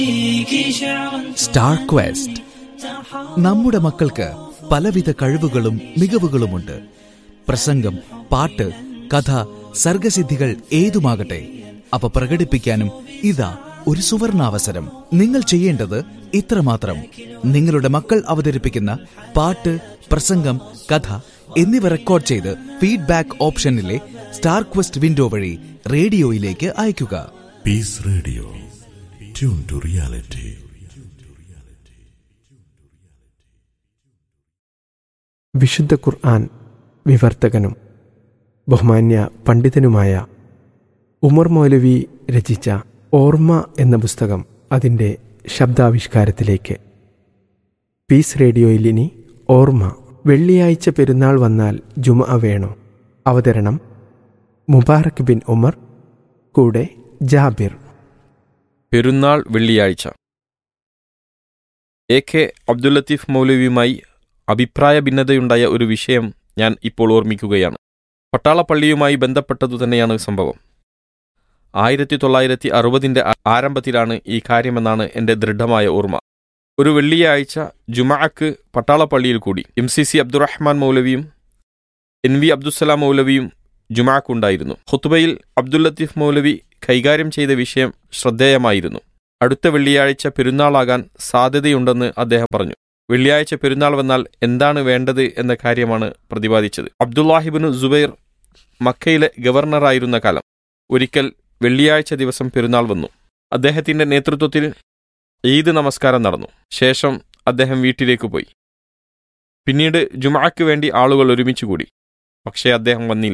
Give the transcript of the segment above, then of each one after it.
Star question നമ്മുടെ മക്കൾക്ക് പലവിധ കഴിവുകളും മികവുകളുമുണ്ട് പ്രസംഗം പാട്ട് കഥ സർഗസിദ്ധികൾ ഏതുമാകട്ടെ അവ പ്രകടിപ്പിക്കാനും ഇതാ ഒരു സുവർണാവസരം നിങ്ങൾ ചെയ്യേണ്ടത് ഇത്രമാത്രം നിങ്ങളുടെ മക്കൾ അവതരിപ്പിക്കുന്ന പാട്ട് പ്രസംഗം കഥ എന്നിവ റെക്കോർഡ് ചെയ്ത് ഫീഡ്ബാക്ക് ഓപ്ഷനിലെ സ്റ്റാർ ക്വസ്റ്റ് വിൻഡോ വഴി റേഡിയോയിലേക്ക് അയയ്ക്കുക peace radio tune to reality വിശുദ്ധ ഖുർആൻ വിവർത്തകനും ബഹുമാന്യ പണ്ഡിതനുമായ ഉമർ മൗലവി രചിച്ച ഓർമ്മ എന്ന പുസ്തകം അതിൻ്റെ ശബ്ദാവിഷ്കാരത്തിലേക്ക് പീസ് റേഡിയോയിൽ ഇനി ഓർമ്മ വെള്ളിയാഴ്ച പെരുന്നാൾ വന്നാൽ ജുമ വേണോ അവതരണം മുബാറക് ബിൻ ഉമർ കൂടെ ജാബിർ പെരുന്നാൾ വെള്ളിയാഴ്ച എ കെ അബ്ദുൽ ലത്തീഫ് മൗലവിയുമായി അഭിപ്രായ ഭിന്നതയുണ്ടായ ഒരു വിഷയം ഞാൻ ഇപ്പോൾ ഓർമ്മിക്കുകയാണ് പട്ടാളപ്പള്ളിയുമായി ബന്ധപ്പെട്ടതു തന്നെയാണ് സംഭവം ആയിരത്തി തൊള്ളായിരത്തി അറുപതിൻ്റെ ആരംഭത്തിലാണ് ഈ കാര്യമെന്നാണ് എൻ്റെ ദൃഢമായ ഓർമ്മ ഒരു വെള്ളിയാഴ്ച ജുമാഅക്ക് പട്ടാളപ്പള്ളിയിൽ കൂടി എം സി സി അബ്ദുറഹ്മാൻ മൗലവിയും എൻ വി അബ്ദുസലാം മൗലവിയും ജുമാക്കുണ്ടായിരുന്നു ഖുത്തുബയിൽ അബ്ദുൽ ലത്തീഫ് മൗലവി കൈകാര്യം ചെയ്ത വിഷയം ശ്രദ്ധേയമായിരുന്നു അടുത്ത വെള്ളിയാഴ്ച പെരുന്നാളാകാൻ സാധ്യതയുണ്ടെന്ന് അദ്ദേഹം പറഞ്ഞു വെള്ളിയാഴ്ച പെരുന്നാൾ വന്നാൽ എന്താണ് വേണ്ടത് എന്ന കാര്യമാണ് പ്രതിപാദിച്ചത് അബ്ദുല്ലാഹിബിന് സുബൈർ മക്കയിലെ ഗവർണറായിരുന്ന കാലം ഒരിക്കൽ വെള്ളിയാഴ്ച ദിവസം പെരുന്നാൾ വന്നു അദ്ദേഹത്തിന്റെ നേതൃത്വത്തിൽ ഈദ് നമസ്കാരം നടന്നു ശേഷം അദ്ദേഹം വീട്ടിലേക്ക് പോയി പിന്നീട് ജുമാക്ക് വേണ്ടി ആളുകൾ ഒരുമിച്ച് കൂടി പക്ഷേ അദ്ദേഹം വന്നില്ല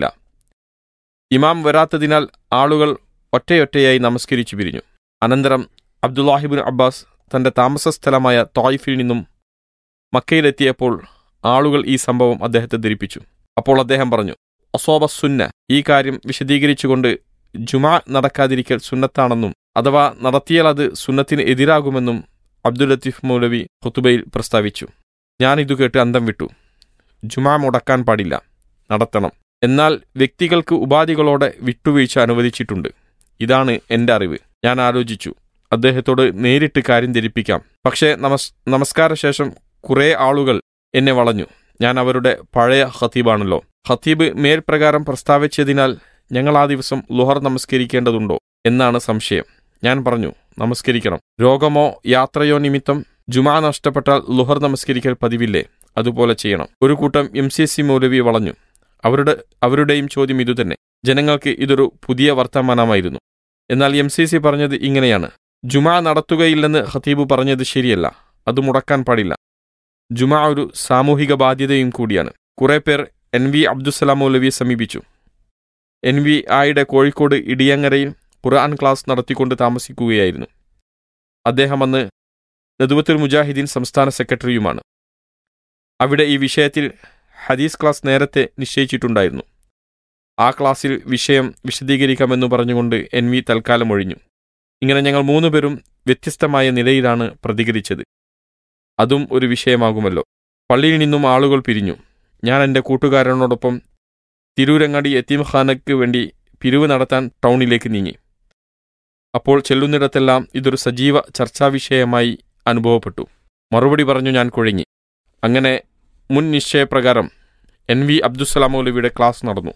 ഇമാം വരാത്തതിനാൽ ആളുകൾ ഒറ്റയൊറ്റയായി നമസ്കരിച്ചു പിരിഞ്ഞു അനന്തരം അബ്ദുല്ലാഹിബിൻ അബ്ബാസ് തന്റെ താമസ സ്ഥലമായ തോയിഫിൽ നിന്നും മക്കയിലെത്തിയപ്പോൾ ആളുകൾ ഈ സംഭവം അദ്ദേഹത്തെ ധരിപ്പിച്ചു അപ്പോൾ അദ്ദേഹം പറഞ്ഞു അസോബ സുന്ന ഈ കാര്യം വിശദീകരിച്ചുകൊണ്ട് ജുമാ നടക്കാതിരിക്കൽ സുന്നത്താണെന്നും അഥവാ നടത്തിയാൽ അത് സുന്നത്തിന് എതിരാകുമെന്നും അബ്ദുൽ ലത്തീഫ് മൗലവി ഖുത്തുബയിൽ പ്രസ്താവിച്ചു ഞാനിതു കേട്ട് അന്തം വിട്ടു ജുമാ മുടക്കാൻ പാടില്ല നടത്തണം എന്നാൽ വ്യക്തികൾക്ക് ഉപാധികളോടെ വിട്ടുവീഴ്ച അനുവദിച്ചിട്ടുണ്ട് ഇതാണ് എൻ്റെ അറിവ് ഞാൻ ആലോചിച്ചു അദ്ദേഹത്തോട് നേരിട്ട് കാര്യം ധരിപ്പിക്കാം പക്ഷേ നമസ് നമസ്കാര ശേഷം കുറേ ആളുകൾ എന്നെ വളഞ്ഞു ഞാൻ അവരുടെ പഴയ ഖത്തീബാണല്ലോ ഖത്തീബ് മേൽപ്രകാരം പ്രസ്താവിച്ചതിനാൽ ഞങ്ങൾ ആ ദിവസം ലുഹർ നമസ്കരിക്കേണ്ടതുണ്ടോ എന്നാണ് സംശയം ഞാൻ പറഞ്ഞു നമസ്കരിക്കണം രോഗമോ യാത്രയോ നിമിത്തം ജുമാ നഷ്ടപ്പെട്ടാൽ ലുഹർ നമസ്കരിക്കൽ പതിവില്ലേ അതുപോലെ ചെയ്യണം ഒരു കൂട്ടം എം സി സി മൗലവി വളഞ്ഞു അവരുടെ അവരുടെയും ചോദ്യം ഇതുതന്നെ ജനങ്ങൾക്ക് ഇതൊരു പുതിയ വർത്തമാനമായിരുന്നു എന്നാൽ എം സി സി പറഞ്ഞത് ഇങ്ങനെയാണ് ജുമാ നടത്തുകയില്ലെന്ന് ഖത്തീബ് പറഞ്ഞത് ശരിയല്ല അത് മുടക്കാൻ പാടില്ല ജുമാ ഒരു സാമൂഹിക ബാധ്യതയും കൂടിയാണ് കുറെ പേർ എൻ വി അബ്ദുസലാം മൗലവിയെ സമീപിച്ചു എൻ വി ആയുടെ കോഴിക്കോട് ഇടിയങ്ങരയിൽ ഖുർആൻ ക്ലാസ് നടത്തിക്കൊണ്ട് താമസിക്കുകയായിരുന്നു അദ്ദേഹം അന്ന് നെതുവത്തുൽ മുജാഹിദീൻ സംസ്ഥാന സെക്രട്ടറിയുമാണ് അവിടെ ഈ വിഷയത്തിൽ ഹദീസ് ക്ലാസ് നേരത്തെ നിശ്ചയിച്ചിട്ടുണ്ടായിരുന്നു ആ ക്ലാസ്സിൽ വിഷയം വിശദീകരിക്കാമെന്ന് പറഞ്ഞുകൊണ്ട് എൻ വി തൽക്കാലം ഒഴിഞ്ഞു ഇങ്ങനെ ഞങ്ങൾ മൂന്നുപേരും വ്യത്യസ്തമായ നിലയിലാണ് പ്രതികരിച്ചത് അതും ഒരു വിഷയമാകുമല്ലോ പള്ളിയിൽ നിന്നും ആളുകൾ പിരിഞ്ഞു ഞാൻ എൻ്റെ കൂട്ടുകാരനോടൊപ്പം തിരൂരങ്ങാടി യത്തീംഖാനയ്ക്ക് വേണ്ടി പിരിവ് നടത്താൻ ടൗണിലേക്ക് നീങ്ങി അപ്പോൾ ചെല്ലുന്നിടത്തെല്ലാം ഇതൊരു സജീവ ചർച്ചാവിഷയമായി അനുഭവപ്പെട്ടു മറുപടി പറഞ്ഞു ഞാൻ കുഴങ്ങി അങ്ങനെ മുൻ നിശ്ചയപ്രകാരം എൻ വി അബ്ദുസലാം മൗലവിയുടെ ക്ലാസ് നടന്നു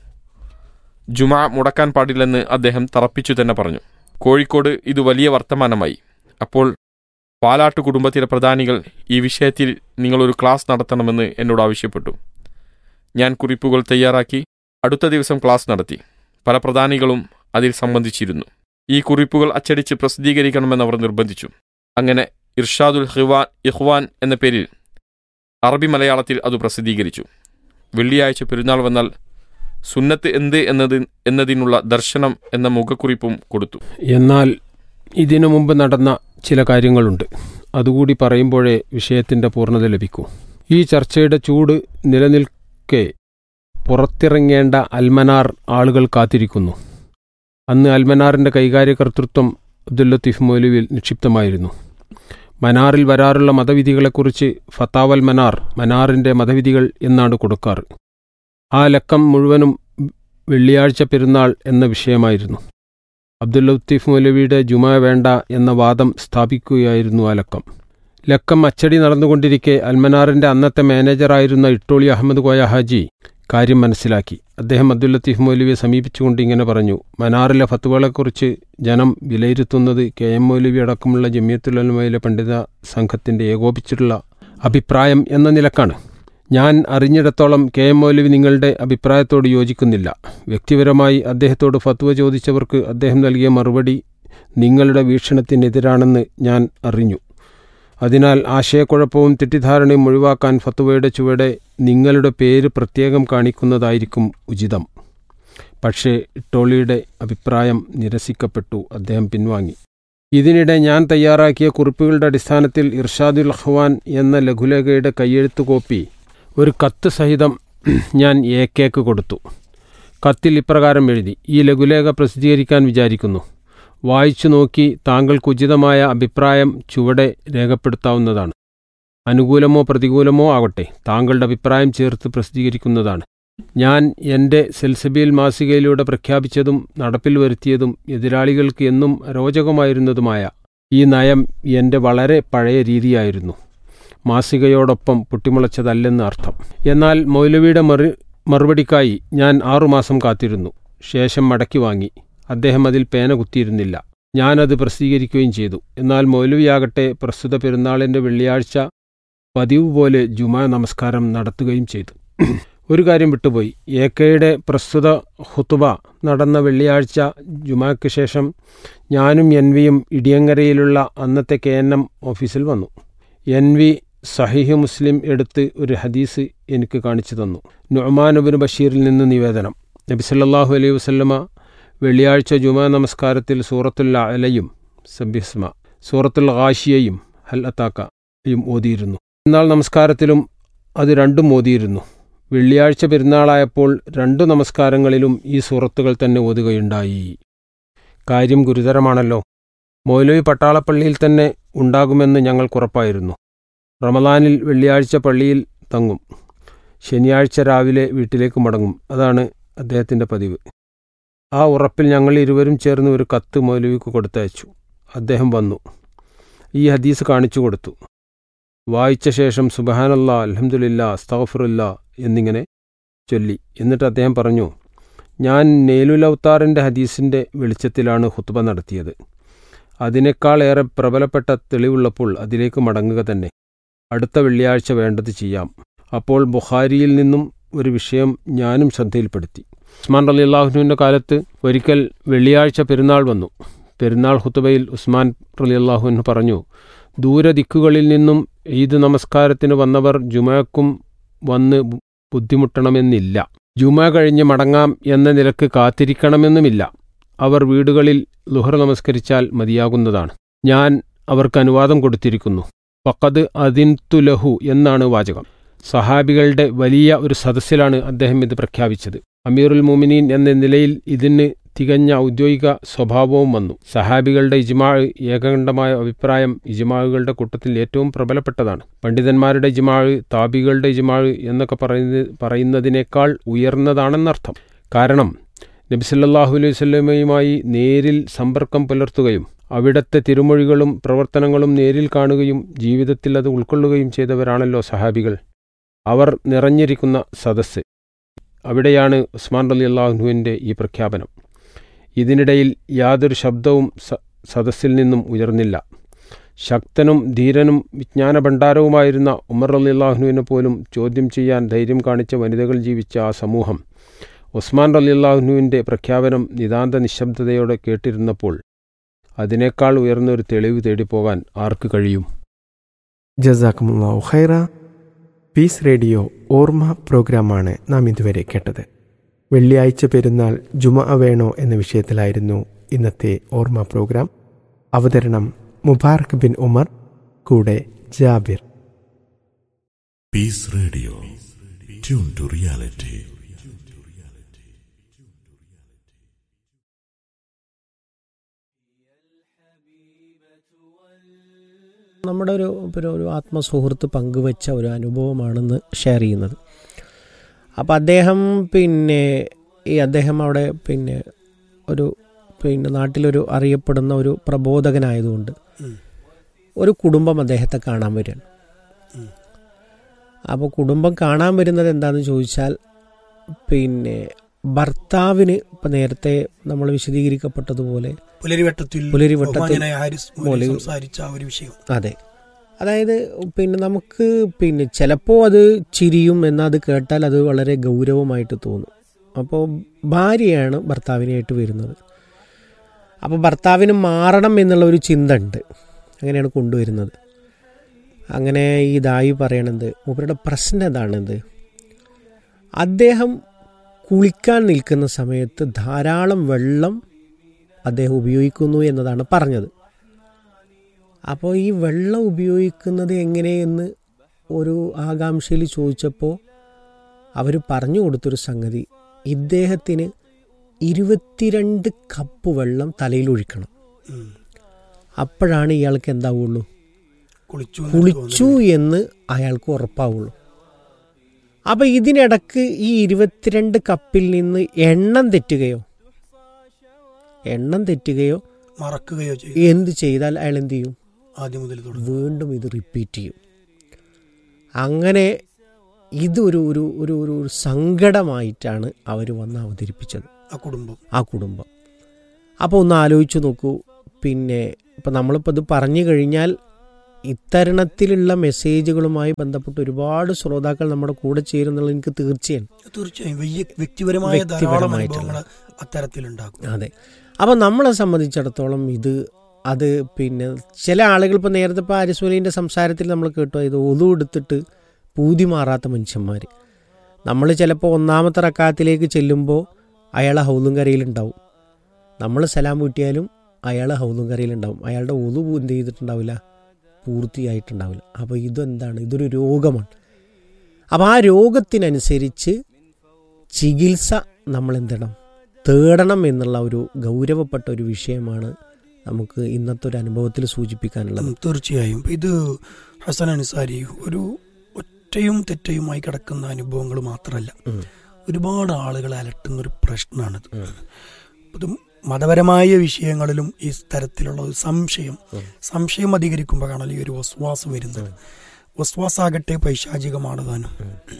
ജുമാ മുടക്കാൻ പാടില്ലെന്ന് അദ്ദേഹം തറപ്പിച്ചു തന്നെ പറഞ്ഞു കോഴിക്കോട് ഇത് വലിയ വർത്തമാനമായി അപ്പോൾ പാലാട്ട് കുടുംബത്തിലെ പ്രധാനികൾ ഈ വിഷയത്തിൽ നിങ്ങളൊരു ക്ലാസ് നടത്തണമെന്ന് എന്നോട് ആവശ്യപ്പെട്ടു ഞാൻ കുറിപ്പുകൾ തയ്യാറാക്കി അടുത്ത ദിവസം ക്ലാസ് നടത്തി പല പ്രധാനികളും അതിൽ സംബന്ധിച്ചിരുന്നു ഈ കുറിപ്പുകൾ അച്ചടിച്ച് പ്രസിദ്ധീകരിക്കണമെന്ന് അവർ നിർബന്ധിച്ചു അങ്ങനെ ഇർഷാദുൽ ഹിവാൻ ഇഹ്വാൻ എന്ന പേരിൽ അറബി മലയാളത്തിൽ അത് പ്രസിദ്ധീകരിച്ചു വെള്ളിയാഴ്ച പെരുന്നാൾ വന്നാൽ സുന്നത്ത് എന്ത് എന്നത് എന്നതിനുള്ള ദർശനം എന്ന മുഖക്കുറിപ്പും കൊടുത്തു എന്നാൽ ഇതിനു മുമ്പ് നടന്ന ചില കാര്യങ്ങളുണ്ട് അതുകൂടി പറയുമ്പോഴേ വിഷയത്തിന്റെ പൂർണ്ണത ലഭിക്കൂ ഈ ചർച്ചയുടെ ചൂട് നിലനിൽക്കെ പുറത്തിറങ്ങേണ്ട അൽമനാർ ആളുകൾ കാത്തിരിക്കുന്നു അന്ന് അൽമനാറിന്റെ കൈകാര്യകർത്തൃത്വം അബ്ദുൽ ലത്തീഫ് മൗലവിയിൽ നിക്ഷിപ്തമായിരുന്നു മനാറിൽ വരാറുള്ള മതവിധികളെക്കുറിച്ച് ഫത്താവൽ മനാർ മനാറിന്റെ മതവിധികൾ എന്നാണ് കൊടുക്കാറ് ആ ലക്കം മുഴുവനും വെള്ളിയാഴ്ച പെരുന്നാൾ എന്ന വിഷയമായിരുന്നു അബ്ദുൽ ലത്തീഫ് മൗലവിയുടെ ജുമ വേണ്ട എന്ന വാദം സ്ഥാപിക്കുകയായിരുന്നു ആ ലക്കം ലക്കം അച്ചടി നടന്നുകൊണ്ടിരിക്കെ അൽമനാറിന്റെ അന്നത്തെ മാനേജറായിരുന്ന ഇട്ടോളി അഹമ്മദ് കോയ ഹാജി കാര്യം മനസ്സിലാക്കി അദ്ദേഹം അബ്ദുൽ ലത്തീഫ് മൗലവിയെ സമീപിച്ചുകൊണ്ട് ഇങ്ങനെ പറഞ്ഞു മനാറിലെ ഫത്തുവകളെക്കുറിച്ച് ജനം വിലയിരുത്തുന്നത് കെ എം മൗലവി അടക്കമുള്ള ജമിയത്തുലമയിലെ പണ്ഡിത സംഘത്തിന്റെ ഏകോപിച്ചിട്ടുള്ള അഭിപ്രായം എന്ന നിലക്കാണ് ഞാൻ അറിഞ്ഞിടത്തോളം കെ എം മൗലവി നിങ്ങളുടെ അഭിപ്രായത്തോട് യോജിക്കുന്നില്ല വ്യക്തിപരമായി അദ്ദേഹത്തോട് ഫത്വ ചോദിച്ചവർക്ക് അദ്ദേഹം നൽകിയ മറുപടി നിങ്ങളുടെ വീക്ഷണത്തിനെതിരാണെന്ന് ഞാൻ അറിഞ്ഞു അതിനാൽ ആശയക്കുഴപ്പവും തെറ്റിദ്ധാരണയും ഒഴിവാക്കാൻ ഫത്വയുടെ ചുവടെ നിങ്ങളുടെ പേര് പ്രത്യേകം കാണിക്കുന്നതായിരിക്കും ഉചിതം പക്ഷേ ടോളിയുടെ അഭിപ്രായം നിരസിക്കപ്പെട്ടു അദ്ദേഹം പിൻവാങ്ങി ഇതിനിടെ ഞാൻ തയ്യാറാക്കിയ കുറിപ്പുകളുടെ അടിസ്ഥാനത്തിൽ ഇർഷാദുൽ അഹ്വാൻ എന്ന ലഘുലേഖയുടെ കയ്യെഴുത്തു കോപ്പി ഒരു കത്ത് സഹിതം ഞാൻ എ കെക്ക് കൊടുത്തു കത്തിൽ ഇപ്രകാരം എഴുതി ഈ ലഘുലേഖ പ്രസിദ്ധീകരിക്കാൻ വിചാരിക്കുന്നു വായിച്ചു നോക്കി താങ്കൾക്ക് ഉചിതമായ അഭിപ്രായം ചുവടെ രേഖപ്പെടുത്താവുന്നതാണ് അനുകൂലമോ പ്രതികൂലമോ ആകട്ടെ താങ്കളുടെ അഭിപ്രായം ചേർത്ത് പ്രസിദ്ധീകരിക്കുന്നതാണ് ഞാൻ എൻ്റെ സെൽസബീൽ മാസികയിലൂടെ പ്രഖ്യാപിച്ചതും നടപ്പിൽ വരുത്തിയതും എതിരാളികൾക്ക് എന്നും അരോചകമായിരുന്നതുമായ ഈ നയം എൻ്റെ വളരെ പഴയ രീതിയായിരുന്നു മാസികയോടൊപ്പം പൊട്ടിമുളച്ചതല്ലെന്ന് അർത്ഥം എന്നാൽ മൗലവിയുടെ മറു മറുപടിക്കായി ഞാൻ ആറുമാസം കാത്തിരുന്നു ശേഷം മടക്കി വാങ്ങി അദ്ദേഹം അതിൽ പേന കുത്തിയിരുന്നില്ല ഞാനത് പ്രസിദ്ധീകരിക്കുകയും ചെയ്തു എന്നാൽ മൗലവിയാകട്ടെ പ്രസ്തുത പെരുന്നാളിൻ്റെ വെള്ളിയാഴ്ച പതിവ് പോലെ ജുമാ നമസ്കാരം നടത്തുകയും ചെയ്തു ഒരു കാര്യം വിട്ടുപോയി എ കെയുടെ പ്രസ്തുത ഹുത്തുബ നടന്ന വെള്ളിയാഴ്ച ജുമാക്ക് ശേഷം ഞാനും എൻ വിയും ഇടിയങ്ങരയിലുള്ള അന്നത്തെ കെ എൻ എം ഓഫീസിൽ വന്നു എൻ വി സഹിഹ് മുസ്ലിം എടുത്ത് ഒരു ഹദീസ് എനിക്ക് കാണിച്ചു തന്നു നുഅമാനുബിൻ ബഷീറിൽ നിന്ന് നിവേദനം നബി സല്ലല്ലാഹു അലൈഹി വസല്ലമ വെള്ളിയാഴ്ച ജുമാ നമസ്കാരത്തിൽ സൂറത്തുൽ അലയും സബിസ്മ സൂറത്തുൽ ഹാഷിയയും ഹൽ അത്താക്കയും ഓതിയിരുന്നു എന്നാൽ നമസ്കാരത്തിലും അത് രണ്ടും ഓതിയിരുന്നു വെള്ളിയാഴ്ച പെരുന്നാളായപ്പോൾ രണ്ടു നമസ്കാരങ്ങളിലും ഈ സൂറത്തുകൾ തന്നെ ഓതുകയുണ്ടായി കാര്യം ഗുരുതരമാണല്ലോ മൗലവി പട്ടാളപ്പള്ളിയിൽ തന്നെ ഉണ്ടാകുമെന്ന് ഞങ്ങൾക്കുറപ്പായിരുന്നു റമദാനിൽ വെള്ളിയാഴ്ച പള്ളിയിൽ തങ്ങും ശനിയാഴ്ച രാവിലെ വീട്ടിലേക്ക് മടങ്ങും അതാണ് അദ്ദേഹത്തിൻ്റെ പതിവ് ആ ഉറപ്പിൽ ഞങ്ങൾ ഇരുവരും ചേർന്ന് ഒരു കത്ത് മൗലവിക്ക് കൊടുത്തയച്ചു അദ്ദേഹം വന്നു ഈ ഹദീസ് കാണിച്ചു കൊടുത്തു വായിച്ച ശേഷം സുബഹാനല്ലാ അലഹമുല്ല അസ്തഫറുല്ല എന്നിങ്ങനെ ചൊല്ലി എന്നിട്ട് അദ്ദേഹം പറഞ്ഞു ഞാൻ നെയ്ലുലൗത്താറിൻ്റെ ഹദീസിൻ്റെ വെളിച്ചത്തിലാണ് ഹുത്തുബ നടത്തിയത് അതിനേക്കാൾ ഏറെ പ്രബലപ്പെട്ട തെളിവുള്ളപ്പോൾ അതിലേക്ക് മടങ്ങുക തന്നെ അടുത്ത വെള്ളിയാഴ്ച വേണ്ടത് ചെയ്യാം അപ്പോൾ ബുഖാരിയിൽ നിന്നും ഒരു വിഷയം ഞാനും ശ്രദ്ധയിൽപ്പെടുത്തി ഉസ്മാൻ അലി അള്ളാഹുനുവിൻ്റെ കാലത്ത് ഒരിക്കൽ വെള്ളിയാഴ്ച പെരുന്നാൾ വന്നു പെരുന്നാൾ ഹുത്തുബയിൽ ഉസ്മാൻ അലി അള്ളാഹുവിന് പറഞ്ഞു ദൂരദിക്കുകളിൽ നിന്നും ഈദ് നമസ്കാരത്തിന് വന്നവർ ജുമക്കും വന്ന് ബുദ്ധിമുട്ടണമെന്നില്ല ജുമ കഴിഞ്ഞ് മടങ്ങാം എന്ന നിലക്ക് കാത്തിരിക്കണമെന്നുമില്ല അവർ വീടുകളിൽ ലുഹർ നമസ്കരിച്ചാൽ മതിയാകുന്നതാണ് ഞാൻ അവർക്ക് അനുവാദം കൊടുത്തിരിക്കുന്നു ഫക്കത് അതിൻതുലഹു എന്നാണ് വാചകം സഹാബികളുടെ വലിയ ഒരു സദസ്സിലാണ് അദ്ദേഹം ഇത് പ്രഖ്യാപിച്ചത് അമീറുൽ മുമിനീൻ എന്ന നിലയിൽ ഇതിന് തികഞ്ഞ ഔദ്യോഗിക സ്വഭാവവും വന്നു സഹാബികളുടെ ഇജ്മാഴ് ഏകകണ്ഠമായ അഭിപ്രായം ഇജ്മാഴുകളുടെ കൂട്ടത്തിൽ ഏറ്റവും പ്രബലപ്പെട്ടതാണ് പണ്ഡിതന്മാരുടെ ഇജ്മാഴ് താബികളുടെ ഇജ്മാഴ് എന്നൊക്കെ പറയുന്ന പറയുന്നതിനേക്കാൾ ഉയർന്നതാണെന്നർത്ഥം കാരണം നബിസല്ലാഹു അലൈഹി സ്വല്ലമയുമായി നേരിൽ സമ്പർക്കം പുലർത്തുകയും അവിടത്തെ തിരുമൊഴികളും പ്രവർത്തനങ്ങളും നേരിൽ കാണുകയും ജീവിതത്തിൽ അത് ഉൾക്കൊള്ളുകയും ചെയ്തവരാണല്ലോ സഹാബികൾ അവർ നിറഞ്ഞിരിക്കുന്ന സദസ്സ് അവിടെയാണ് ഉസ്മാൻ അലി അള്ളാഹുവിൻ്റെ ഈ പ്രഖ്യാപനം ഇതിനിടയിൽ യാതൊരു ശബ്ദവും സദസ്സിൽ നിന്നും ഉയർന്നില്ല ശക്തനും ധീരനും വിജ്ഞാനഭണ്ഡാരവുമായിരുന്ന ഉമർ അലി അള്ളാഹുവിനെ പോലും ചോദ്യം ചെയ്യാൻ ധൈര്യം കാണിച്ച വനിതകൾ ജീവിച്ച ആ സമൂഹം ഉസ്മാൻ അലി അള്ളാഹുവിൻ്റെ പ്രഖ്യാപനം നിതാന്ത നിശബ്ദതയോടെ കേട്ടിരുന്നപ്പോൾ അതിനേക്കാൾ ഉയർന്നൊരു തെളിവ് തേടിപ്പോകാൻ ആർക്ക് കഴിയും ജസാക്കുമുല്ലാഹു ഖൈറ പീസ് റേഡിയോ ഓർമ്മ പ്രോഗ്രാമാണ് നാം ഇതുവരെ കേട്ടത് വെള്ളിയാഴ്ച പെരുന്നാൾ ജുമ വേണോ എന്ന വിഷയത്തിലായിരുന്നു ഇന്നത്തെ ഓർമ്മ പ്രോഗ്രാം അവതരണം മുബാറക് ബിൻ ഉമർ കൂടെ Jabir peace radio tune to reality നമ്മുടെ ഒരു പിന്നെ ഒരു ആത്മസുഹൃത്ത് പങ്കുവച്ച ഒരു അനുഭവമാണെന്ന് ഷെയർ ചെയ്യുന്നത് അപ്പോൾ അദ്ദേഹം പിന്നെ ഈ അദ്ദേഹം അവിടെ പിന്നെ ഒരു പിന്നെ നാട്ടിലൊരു അറിയപ്പെടുന്ന ഒരു പ്രബോധകനായതുകൊണ്ട് ഉം. ഒരു കുടുംബം അദ്ദേഹത്തെ കാണാൻ വരികയാണ് ഉം. അപ്പോൾ കുടുംബം കാണാൻ വരുന്നത് എന്താണെന്ന് ചോദിച്ചാൽ പിന്നെ ഭർത്താവിന് ഇപ്പം നേരത്തെ നമ്മൾ വിശദീകരിക്കപ്പെട്ടതുപോലെ പുലരിവട്ടത്തിൽ പുലരിവട്ടത്തിൽ ബഹുമാന്യനായ ഹാരിസ് മൗലവി മൗലവി സംസാരിച്ച ആ ഒരു വിഷയം അതെ അതായത് പിന്നെ നമുക്ക് പിന്നെ ചിലപ്പോൾ അത് ചിരിയും എന്നാൽ അത് കേട്ടാൽ അത് വളരെ ഗൗരവമായിട്ട് തോന്നും അപ്പോൾ ഭാര്യയാണ് ഭർത്താവിനായിട്ട് വരുന്നത് അപ്പോൾ ഭർത്താവിന് മാറണം എന്നുള്ള ഒരു ചിന്ത ഉണ്ട് അങ്ങനെയാണ് കൊണ്ടുവരുന്നത് അങ്ങനെ ഈ ദായി പറയണത് മൂപ്പരുടെ പ്രശ്നം എന്താണെന്ത് അദ്ദേഹം കുളിക്കാൻ നിൽക്കുന്ന സമയത്ത് ധാരാളം വെള്ളം അദ്ദേഹം ഉപയോഗിക്കുന്നു എന്നതാണ് പറഞ്ഞത് അപ്പോൾ ഈ വെള്ളം ഉപയോഗിക്കുന്നത് എങ്ങനെയെന്ന് ഒരു ആകാംക്ഷയിൽ ചോദിച്ചപ്പോൾ അവർ പറഞ്ഞു കൊടുത്തൊരു സംഗതി ഇദ്ദേഹത്തിന് ഇരുപത്തിരണ്ട് കപ്പ് വെള്ളം തലയിൽ ഒഴിക്കണം ഉം. അപ്പോഴാണ് ഇയാൾക്ക് എന്താവുള്ളൂ കുളിച്ചു എന്ന് കുളിച്ചു എന്ന് അയാൾക്ക് ഉറപ്പാവുള്ളൂ അപ്പം ഇതിനിടക്ക് ഈ ഇരുപത്തിരണ്ട് കപ്പിൽ നിന്ന് എണ്ണം തെറ്റുകയോ എണ്ണം തെറ്റുകയോ തോന്നുന്നു. മറക്കുകയോ ചെയ്യും എന്ത് ചെയ്താൽ അയാൾ എന്ത് ചെയ്യും ആദ്യം മുതൽ തുടങ്ങും വീണ്ടും ഇത് റിപ്പീറ്റ് ചെയ്യും അങ്ങനെ ഇതൊരു ഒരു ഒരു ഒരു ഒരു സങ്കടമായിട്ടാണ് അവർ വന്ന് അവതരിപ്പിച്ചത് ആ കുടുംബം ആ കുടുംബം അപ്പോൾ ഒന്ന് ആലോചിച്ച് നോക്കൂ പിന്നെ ഇപ്പം നമ്മളിപ്പോൾ ഇത് പറഞ്ഞു കഴിഞ്ഞാൽ ഇത്തരണത്തിലുള്ള മെസ്സേജുകളുമായി ബന്ധപ്പെട്ട് ഒരുപാട് ശ്രോതാക്കൾ നമ്മുടെ കൂടെ ചേരുന്നുള്ളത് എനിക്ക് തീർച്ചയാണ് തീർച്ചയായും വലിയ വ്യക്തിപരമായ ധാരാളം വ്യക്തിപരമായിട്ടുള്ള. അനുഭവങ്ങൾ അത്തരത്തിലുണ്ടാകും അതെ അപ്പോൾ നമ്മളെ സംബന്ധിച്ചിടത്തോളം ഇത് അത് പിന്നെ ചില ആളുകൾ ഇപ്പോൾ നേരത്തെ ഇപ്പോൾ ആരിസ്വലീൻ്റെ സംസാരത്തിൽ നമ്മൾ കേട്ടു ഇത് ഒതു എടുത്തിട്ട് പൂതി മാറാത്ത മനുഷ്യന്മാർ നമ്മൾ ചിലപ്പോൾ ഒന്നാമത്തെ റക്കാത്തിലേക്ക് ചെല്ലുമ്പോൾ അയാൾ ഹൗലും കരയിലുണ്ടാവും നമ്മൾ സലാം വീട്ടിയാലും അയാൾ ഹൗലും കരയിലുണ്ടാവും അയാളുടെ ഒതു എന്ത് ചെയ്തിട്ടുണ്ടാവില്ല പൂർത്തിയായിട്ടുണ്ടാവില്ല അപ്പോൾ ഇതെന്താണ് ഇതൊരു രോഗമാണ് അപ്പോൾ ആ രോഗത്തിനനുസരിച്ച് ചികിത്സ നമ്മൾ എന്തിടണം തേടണം എന്നുള്ള ഒരു ഗൗരവപ്പെട്ട ഒരു വിഷയമാണ് നമുക്ക് ഇന്നത്തെ ഒരു അനുഭവത്തിൽ സൂചിപ്പിക്കാനുള്ളത് ഉം, തീർച്ചയായും ഇപ്പൊ ഇത് ഹസൻ അൻസാരി ഒരു ഒറ്റയും തെറ്റയുമായി കിടക്കുന്ന അനുഭവങ്ങൾ മാത്രമല്ല ഉം. ഒരുപാട് ആളുകളെ അലട്ടുന്ന ഒരു പ്രശ്നമാണിത് ഇത് മതപരമായ വിഷയങ്ങളിലും ഈ തരത്തിലുള്ള ഒരു സംശയം സംശയം അധികരിക്കുമ്പോഴാണല്ലോ ഈ ഒരു വസ്വാസ് വരുന്നത് വസ്വാസാകട്ടെ പൈശാചികമാണ് താനും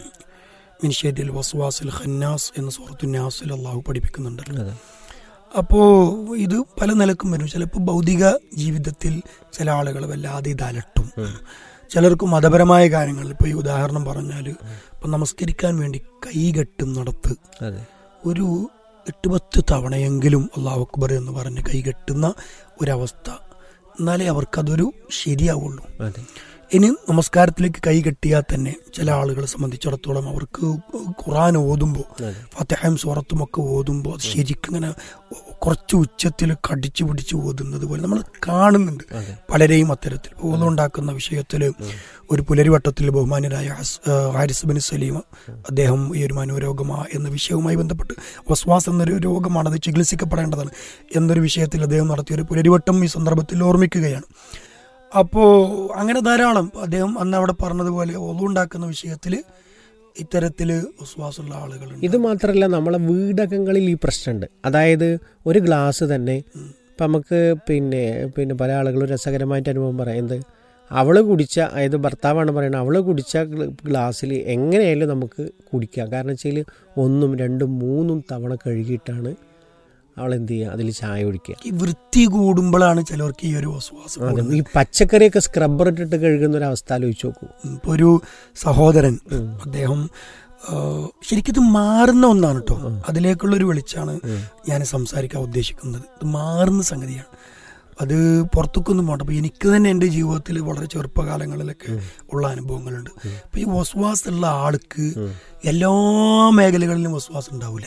മിനിഷേദിൽ വസ്വാസിൽ ഖന്നാസ് എന്ന സുഹൃത്തു നാസിൽ അള്ളാഹു പഠിപ്പിക്കുന്നുണ്ടല്ലോ അതെ. അപ്പോൾ ഇത് പല നിലക്കും വരും ചിലപ്പോൾ ഭൗതിക ജീവിതത്തിൽ ചില ആളുകൾ വല്ലാതെ ഇത് അലട്ടും ചിലർക്ക് മതപരമായ കാര്യങ്ങൾ ഇപ്പോൾ ഈ ഉദാഹരണം പറഞ്ഞാൽ ഇപ്പം നമസ്കരിക്കാൻ വേണ്ടി കൈകെട്ടും നടത്ത് അതെ ഒരു എട്ട് പത്ത് തവണയെങ്കിലും അള്ളാഹു അക്ബർ എന്ന് പറഞ്ഞ് കൈകെട്ടുന്ന ഒരവസ്ഥ എന്നാലേ അവർക്കതൊരു ശരിയാവുള്ളൂ അതെ ഇനി നമസ്കാരത്തിലേക്ക് കൈ കെട്ടിയാൽ തന്നെ ചില ആളുകളെ സംബന്ധിച്ചിടത്തോളം അവർക്ക് ഖുറാൻ ഓതുമ്പോൾ അതെ ഫത്തഹയും സൂറത്തും ഒക്കെ ഓതുമ്പോൾ അത് ശരിക്കും ഇങ്ങനെ കുറച്ച് ഉച്ചത്തിൽ കടിച്ചു പിടിച്ച് ഓതുന്നത് പോലെ നമ്മൾ കാണുന്നുണ്ട് അതെ പലരെയും അത്തരത്തിൽ ഓതുണ്ടാക്കുന്ന വിഷയത്തിൽ ഒരു പുലരിവട്ടത്തിൽ ബഹുമാന്യരായ ഹസ്- ആ, ഹാരിസ് ബിൻ സലീം അദ്ദേഹം ഈ ഒരു മനോരോഗമാ എന്ന വിഷയവുമായി ബന്ധപ്പെട്ട് വസ്വാസ് എന്നൊരു രോഗമാണ് അത് ചികിത്സിക്കപ്പെടേണ്ടതാണ് എന്നൊരു വിഷയത്തിൽ അദ്ദേഹം നടത്തിയ ഒരു പുലരിവട്ടം ഈ സന്ദർഭത്തിൽ ഓർമ്മിക്കുകയാണ് അപ്പോൾ അങ്ങനെ ധാരാളം അദ്ദേഹം അന്ന് അവിടെ പറഞ്ഞതുപോലെ ഒതുണ്ടാക്കുന്ന വിഷയത്തിൽ ഇത്തരത്തിൽ വസ്വാസമുള്ള ആളുകളുണ്ട് ഇത് മാത്രമല്ല നമ്മളെ വീടകങ്ങളിൽ ഈ പ്രശ്നമുണ്ട് അതായത് ഒരു ഗ്ലാസ് തന്നെ ഇപ്പം നമുക്ക് പിന്നെ പിന്നെ പല ആളുകളും രസകരമായിട്ട് അനുഭവം പറയുന്നത് അവള് കുടിച്ച അതായത് ഭർത്താവാണ് പറയുന്നത് അവള് കുടിച്ച ഗ്ല- ഗ്ലാസ്സിൽ എങ്ങനെയായാലും നമുക്ക് കുടിക്കാം കാരണം വെച്ചാൽ ഒന്നും രണ്ടും മൂന്നും തവണ കഴുകിയിട്ടാണ് അവൾ എന്ത് ചെയ്യുക അതിൽ ചായ ഒഴിക്കുക ഈ വൃത്തി കൂടുമ്പോഴാണ് ചിലർക്ക് ഈ ഒരു വസ്വാസം അതെ കൂടുന്നത്. ഈ പച്ചക്കറിയൊക്കെ സ്ക്രബ്ബർ ഇട്ടിട്ട് കഴുകുന്ന ഒരു അവസ്ഥ ആലോചിച്ച് നോക്കൂ ഇപ്പൊ ഒരു സഹോദരൻ അദ്ദേഹം ആ, ശരിക്കും ഇത് മാറുന്ന ഒന്നാണ് കേട്ടോ അതിലേക്കുള്ള ഒരു വെളിച്ചാണ് ഞാൻ സംസാരിക്കാൻ ഉദ്ദേശിക്കുന്നത് ഇത് മാറുന്ന സംഗതിയാണ് അത് പുറത്തേക്കൊന്നും പോകണ്ട അപ്പൊ എനിക്ക് തന്നെ എൻ്റെ ജീവിതത്തിൽ വളരെ ചെറുപ്പകാലങ്ങളിലൊക്കെ ഉള്ള അനുഭവങ്ങളുണ്ട് അപ്പൊ ഈ വസ്വാസ് ഉള്ള ആൾക്ക് എല്ലാ മേഖലകളിലും വസ്വാസം ഉണ്ടാവില്ല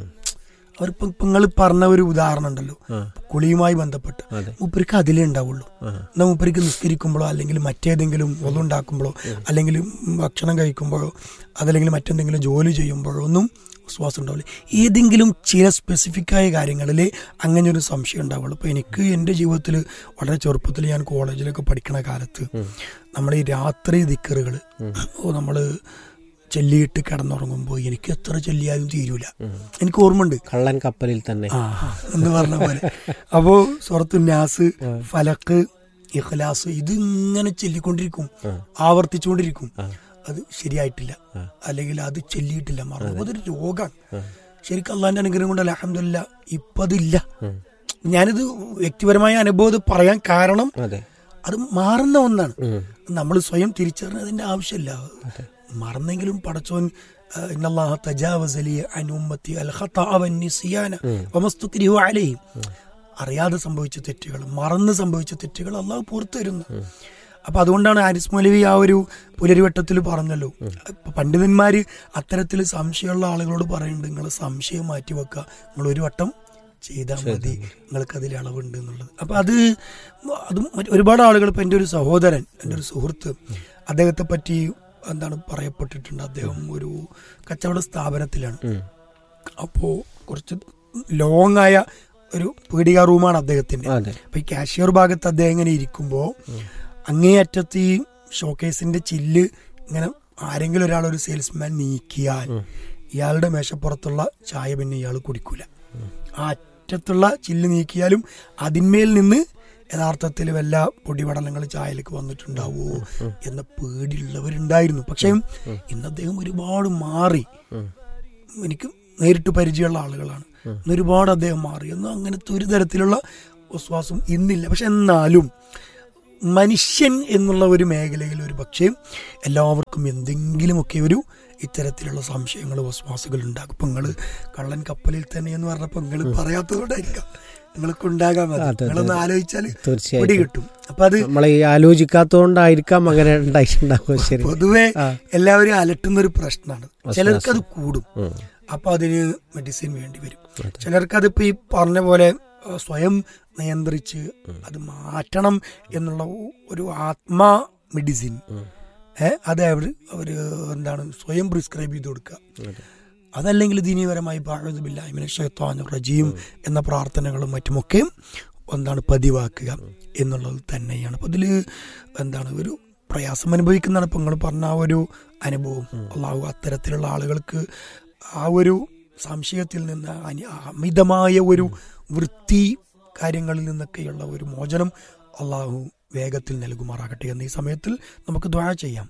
അവരിപ്പം ഇപ്പൊ നിങ്ങൾ പറഞ്ഞ ഒരു ഉദാഹരണം ഉണ്ടല്ലോ കുളിയുമായി ബന്ധപ്പെട്ട് അതെ മൂപ്പർക്ക് അതിലേ ഉണ്ടാവുള്ളൂ എന്നാൽ മൂപ്പർക്ക് നിസ്കരിക്കുമ്പോഴോ അല്ലെങ്കിൽ മറ്റേതെങ്കിലും ഒന്നുണ്ടാക്കുമ്പോഴോ അല്ലെങ്കിൽ ഭക്ഷണം കഴിക്കുമ്പോഴോ അതല്ലെങ്കിൽ മറ്റെന്തെങ്കിലും ജോലി ചെയ്യുമ്പോഴോ ഒന്നും വിശ്വാസം ഉണ്ടാവില്ല ഏതെങ്കിലും ചില സ്പെസിഫിക് ആയ കാര്യങ്ങളിൽ അങ്ങനെ ഒരു സംശയം ഉണ്ടാവുള്ളൂ അപ്പോൾ എനിക്ക് എൻ്റെ ജീവിതത്തിൽ വളരെ ചെറുപ്പത്തിൽ ഞാൻ കോളേജിലൊക്കെ പഠിക്കണ കാലത്ത് നമ്മൾ ഈ രാത്രി ദിക്കറുകൾ ഓ നമ്മൾ ചെല്ലിയിട്ട് കിടന്നുറങ്ങുമ്പോൾ എനിക്ക് എത്ര ചെല്ലിയാലും തീരൂല എനിക്ക് ഓർമ്മയുണ്ട് കള്ളൻ കപ്പലിൽ തന്നെ ആ എന്ന് പറഞ്ഞ പോലെ അപ്പോ സുറത്തു നാസ് ഫലക്ക് ഇഖ്ലാസ് ഇത് ഇങ്ങനെ ചെല്ലിക്കൊണ്ടിരിക്കും ആവർത്തിച്ചുകൊണ്ടിരിക്കും അത് ശരിയായിട്ടില്ല അല്ലെങ്കിൽ അത് ചെല്ലിയിട്ടില്ല മറന്നു അതൊരു രോഗമാണ് ശരിക്കും അള്ളാന്റെ അനുഗ്രഹം കൊണ്ട് അലഹമില്ല ഇപ്പൊ അതില്ല ഞാനിത് വ്യക്തിപരമായ അനുഭവം ഇത് പറയാൻ കാരണം അതെ അത് മാറുന്ന ഒന്നാണ് ഉം. നമ്മൾ സ്വയം തിരിച്ചറിഞ്ഞതിന്റെ ആവശ്യമില്ല മറന്നെങ്കിലും പടച്ചോൻ ആ, ഇന്നല്ലാഹ തജാവസ ലി അൻ ഉമ്മത്തി അൽ ഖതഅ വന്നിസ്യാന വമസ്തുക്രിഹു അലൈഹിം അറിയാതെ സംഭവിച്ച തെറ്റുകൾ മറന്ന് സംഭവിച്ച തെറ്റുകൾ അള്ളാഹു പുറത്തു തരുന്നു അപ്പൊ അതുകൊണ്ടാണ് ആരിസ് മൗലവി ആ ഒരു പുലരിവട്ടത്തിൽ പറഞ്ഞല്ലോ ഇപ്പൊ പണ്ഡിതന്മാര് അത്തരത്തിൽ സംശയമുള്ള ആളുകളോട് പറയുന്നുണ്ട് നിങ്ങൾ സംശയം മാറ്റി വെക്കുക നിങ്ങൾ ഒരു വട്ടം ചെയ്താൽ മതി നിങ്ങൾക്ക് അതിൽ അളവുണ്ട് എന്നുള്ളത് അപ്പൊ അത് അതും മറ്റ് ഒരുപാട് ആളുകൾ ഇപ്പൊ എൻ്റെ ഒരു സഹോദരൻ എൻ്റെ ഒരു സുഹൃത്ത് അദ്ദേഹത്തെ പറ്റി എന്താണ് പറയപ്പെട്ടിട്ടുണ്ട് അദ്ദേഹം ഒരു കച്ചവട സ്ഥാപനത്തിലാണ് അപ്പോ കുറച്ച് ലോങ് ആയ ഒരു പീടിക റൂമാണ് അദ്ദേഹത്തിന്റെ അതെ അപ്പൊ ഈ കാഷ്യർ ഭാഗത്ത് അദ്ദേഹം ഇങ്ങനെ ഇരിക്കുമ്പോ അങ്ങേയറ്റത്ത് ഈ ഷോക്കേസിന്റെ ചില്ല് ഇങ്ങനെ ആരെങ്കിലും ഒരാൾ ഒരു സെയിൽസ്മാൻ നീക്കിയാൽ ഇയാളുടെ മേശപ്പുറത്തുള്ള ചായ പിന്നെ ഇയാൾ കുടിക്കൂല ആ അറ്റത്തുള്ള ചില്ല് നീക്കിയാലും അതിന്മേൽ നിന്ന് യഥാർത്ഥത്തിൽ വല്ല പൊടിപടലങ്ങൾ ചായയിലേക്ക് വന്നിട്ടുണ്ടാവോ എന്ന പേടിയുള്ളവരുണ്ടായിരുന്നു പക്ഷേ ഇന്ന് അദ്ദേഹം ഒരുപാട് മാറി എനിക്ക് നേരിട്ട് പരിചയമുള്ള ആളുകളാണ് ഇന്ന് ഒരുപാട് അദ്ദേഹം മാറി എന്ന് അങ്ങനത്തെ ഒരു തരത്തിലുള്ള വിശ്വാസം ഇന്നില്ല പക്ഷെ എന്നാലും മനുഷ്യൻ എന്നുള്ള ഒരു മേഖലയിൽ ഒരു പക്ഷേ എല്ലാവർക്കും എന്തെങ്കിലുമൊക്കെ ഒരു ഇത്തരത്തിലുള്ള സംശയങ്ങൾ വിശ്വാസങ്ങൾ ഉണ്ടാകും ഇപ്പൊ നിങ്ങള് കള്ളൻ കപ്പലിൽ തന്നെ എന്ന് പറഞ്ഞപ്പോ നിങ്ങൾ പറയാത്തതുകൊണ്ടായിരിക്കാം നിങ്ങൾക്ക് ഉണ്ടാകാൻ മതി അതെ, അതെ. നിങ്ങളൊന്ന് ആലോചിച്ചാൽ തീർച്ചയായിട്ടും. പിടി കിട്ടും അപ്പൊ അത് നമ്മളെ ഈ ആലോചിക്കാത്തോണ്ടായിരിക്കാം അങ്ങനെ ഉണ്ടായിട്ടുണ്ടാവുക ശരി പൊതുവെ ആ. എല്ലാവരും അലട്ടുന്ന ഒരു പ്രശ്നമാണ് വസ്വാസം. ചിലർക്ക് അത് കൂടും ഉം. അപ്പൊ അതിന് മെഡിസിൻ വേണ്ടി വരും ചിലർക്ക് അതിപ്പോ ഈ പറഞ്ഞ പോലെ ആ, സ്വയം നിയന്ത്രിച്ച് അത് മാറ്റണം എന്നുള്ള ഒ- ഒരു ആത്മാ മെഡിസിൻ ഏ അത് അവർ അവര് എന്താണ് സ്വയം പ്രിസ്ക്രൈബ് ചെയ്ത് കൊടുക്കുക അതല്ലെങ്കിൽ ദീനീപരമായി റജീം എന്ന പ്രാർത്ഥനകളും മറ്റുമൊക്കെ എന്താണ് പതിവാക്കുക എന്നുള്ളത് തന്നെയാണ് അപ്പൊ ഇതില് എന്താണ് ഒരു പ്രയാസം അനുഭവിക്കുന്നതാണ് ഇപ്പൊ നിങ്ങൾ പറഞ്ഞ ആ ഒരു അനുഭവം അള്ളാഹു അത്തരത്തിലുള്ള ആളുകൾക്ക് ആ ഒരു സംശയത്തിൽ നിന്ന് അനി- അമിതമായ ഒരു വൃത്തി കാര്യങ്ങളിൽ നിന്നൊക്കെയുള്ള ഒരു മോചനം അള്ളാഹു വേഗത്തിൽ നൽകുമാറാകട്ടെ എന്ന ഈ സമയത്തിൽ നമുക്ക് ദ്വാ ചെയ്യാം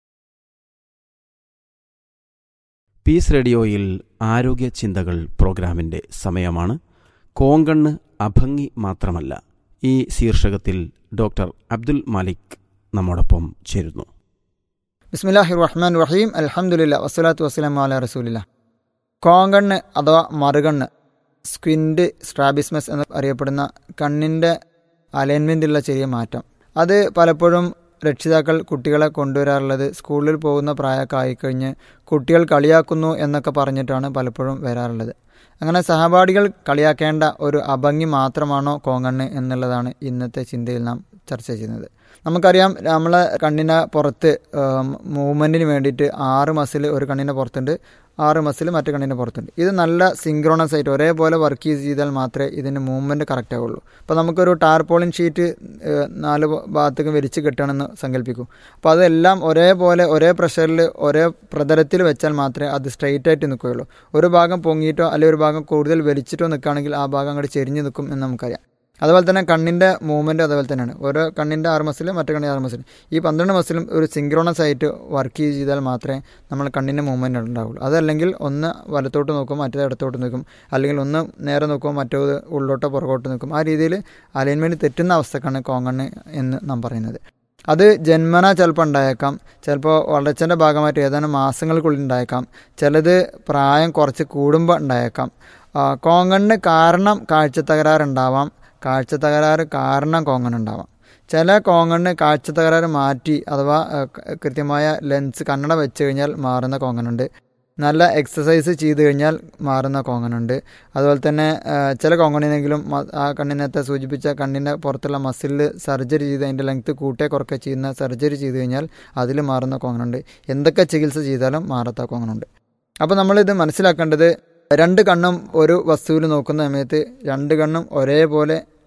പീസ് റേഡിയോയിൽ ആരോഗ്യ ചിന്തകൾ പ്രോഗ്രാമിന്റെ സമയമാണ് കോങ്കണ്ണ് അഭംഗി മാത്രമല്ല ഈ ശീർഷകത്തിൽ ഡോക്ടർ അബ്ദുൽ മാലിക് നമ്മോടൊപ്പം ചേരുന്നു ബിസ്മില്ലാഹി റഹ്മാൻ റഹീം അൽഹംദുലില്ല വസ്സലാത്തു വസ്സലാം അല റസൂലില്ല കോങ്കണ്ണ് അഥവാ മറുകണ്ണ് സ്ക്വിൻഡ് സ്ട്രാബിസ്മസ് എന്ന് അറിയപ്പെടുന്ന കണ്ണിൻ്റെ അലൈൻമെൻറ്റിലുള്ള ചെറിയ മാറ്റം അത് പലപ്പോഴും രക്ഷിതാക്കൾ കുട്ടികളെ കൊണ്ടുവരാറുള്ളത് സ്കൂളിൽ പോകുന്ന പ്രായമൊക്കെ ആയിക്കഴിഞ്ഞ് കുട്ടികൾ കളിയാക്കുന്നു എന്നൊക്കെ പറഞ്ഞിട്ടാണ് പലപ്പോഴും വരാറുള്ളത് അങ്ങനെ സഹപാഠികൾ കളിയാക്കേണ്ട ഒരു അഭംഗി മാത്രമാണോ കോങ്കണ്ണ് എന്നുള്ളതാണ് ഇന്നത്തെ ചിന്തയിൽ നാം ചർച്ച ചെയ്യുന്നത് നമുക്കറിയാം നമ്മളെ കണ്ണിനെ പുറത്ത് മൂവ്മെൻറ്റിന് വേണ്ടിയിട്ട് ആറ് മസിൽ ഒരു കണ്ണിൻ്റെ പുറത്തുണ്ട് ആറ് മസിൽ മറ്റു കണ്ണിൻ്റെ പുറത്തുണ്ട് ഇത് നല്ല സിങ്ക്രോണസ് ആയിട്ട് ഒരേപോലെ വർക്ക് ചെയ്താൽ മാത്രമേ ഇതിന് മൂവ്മെൻറ്റ് കറക്റ്റ് ആവുള്ളൂ അപ്പോൾ നമുക്കൊരു ടാർപോളിൻ ഷീറ്റ് ഏഹ്, നാല് ഭാഗത്തേക്ക് വലിച്ച് കെട്ടണമെന്ന് സങ്കല്പിക്കൂ അപ്പോൾ അതെല്ലാം ഒരേപോലെ ഒരേ പ്രഷറിൽ ഒരേ പ്രതലത്തിൽ വെച്ചാൽ മാത്രമേ അത് സ്ട്രെയിറ്റ് ആയിട്ട് നിൽക്കുകയുള്ളൂ ഒരു ഭാഗം പൊങ്ങിയിട്ടോ അല്ലെങ്കിൽ ഒരു ഭാഗം കൂടുതൽ വലിച്ചിട്ടോ നിൽക്കുകയാണെങ്കിൽ ആ ഭാഗം അങ്ങോട്ട് ചെരിഞ്ഞ് നിൽക്കും എന്ന് നമുക്കറിയാം അതുപോലെ തന്നെ കണ്ണിൻ്റെ മൂവ്മെൻറ്റ് അതുപോലെ തന്നെയാണ് ഓരോ കണ്ണിൻ്റെ ആറ് മസിൽ മറ്റു കണ്ണിൻ്റെ ആറ് മസിൽ ഈ പന്ത്രണ്ട് മസിലും ഒരു സിങ്ക്രോണസ് ആയിട്ട് വർക്ക് ചെയ്താൽ മാത്രമേ നമ്മൾ കണ്ണിൻ്റെ മൂവ്മെൻറ്റ് ഉണ്ടാവുള്ളൂ അതല്ലെങ്കിൽ ഒന്ന് വലത്തോട്ട് നോക്കും മറ്റേത് ഇടത്തോട്ട് നിൽക്കും അല്ലെങ്കിൽ ഒന്ന് നേരെ നോക്കും മറ്റേത് ഉള്ളോട്ടോ പുറകോട്ട് നിൽക്കും ആ രീതിയിൽ അലൈൻമെൻറ്റ് തെറ്റുന്ന അവസ്ഥക്കാണ് കോങ്കണ്ണ് എന്ന് നാം പറയുന്നത് അത് ജന്മന ചിലപ്പോൾ ഉണ്ടായേക്കാം ചിലപ്പോൾ വളർച്ചൻ്റെ ഭാഗമായിട്ട് ഏതാനും മാസങ്ങൾക്കുള്ളിൽ ഉണ്ടായേക്കാം ചിലത് പ്രായം കുറച്ച് കൂടുമ്പോൾ ഉണ്ടായേക്കാം ആ, കോങ്കണ്ണ് കാരണം കാഴ്ച തകരാറുണ്ടാവാം കാഴ്ച തകരാറ് കാരണം കോങ്കണ്ണ് ഉണ്ടാവാം ചില കോങ്കണ്ണ് കാഴ്ച തകരാറ് മാറ്റി അഥവാ ആ, ക- കൃത്യമായ ലെൻസ് കണ്ണട വെച്ച് കഴിഞ്ഞാൽ മാറുന്ന കോങ്കണ്ണുണ്ട് നല്ല എക്സസൈസ് ചെയ്ത് കഴിഞ്ഞാൽ മാറുന്ന കോങ്ങനുണ്ട് അതുപോലെ തന്നെ ആ, ചില കോങ്ങണിനെങ്കിലും മ- ആ കണ്ണിനകത്തെ സൂചിപ്പിച്ച കണ്ണിൻ്റെ പുറത്തുള്ള മസിലിൽ സർജറി ചെയ്ത് അതിൻ്റെ ലെങ്ത്ത് കൂട്ടേ കുറക്കെ ചെയ്യുന്ന സർജറി ചെയ്ത് കഴിഞ്ഞാൽ അതിൽ മാറുന്ന കോങ്ങനുണ്ട് എന്തൊക്കെ ചികിത്സ ചെയ്താലും മാറാത്ത കോങ്ങനുണ്ട് അപ്പോൾ നമ്മളിത് മനസ്സിലാക്കേണ്ടത് രണ്ട് കണ്ണും ഒരു വസ്തുവിൽ നോക്കുന്ന സമയത്ത് രണ്ട് കണ്ണും ഒരേപോലെ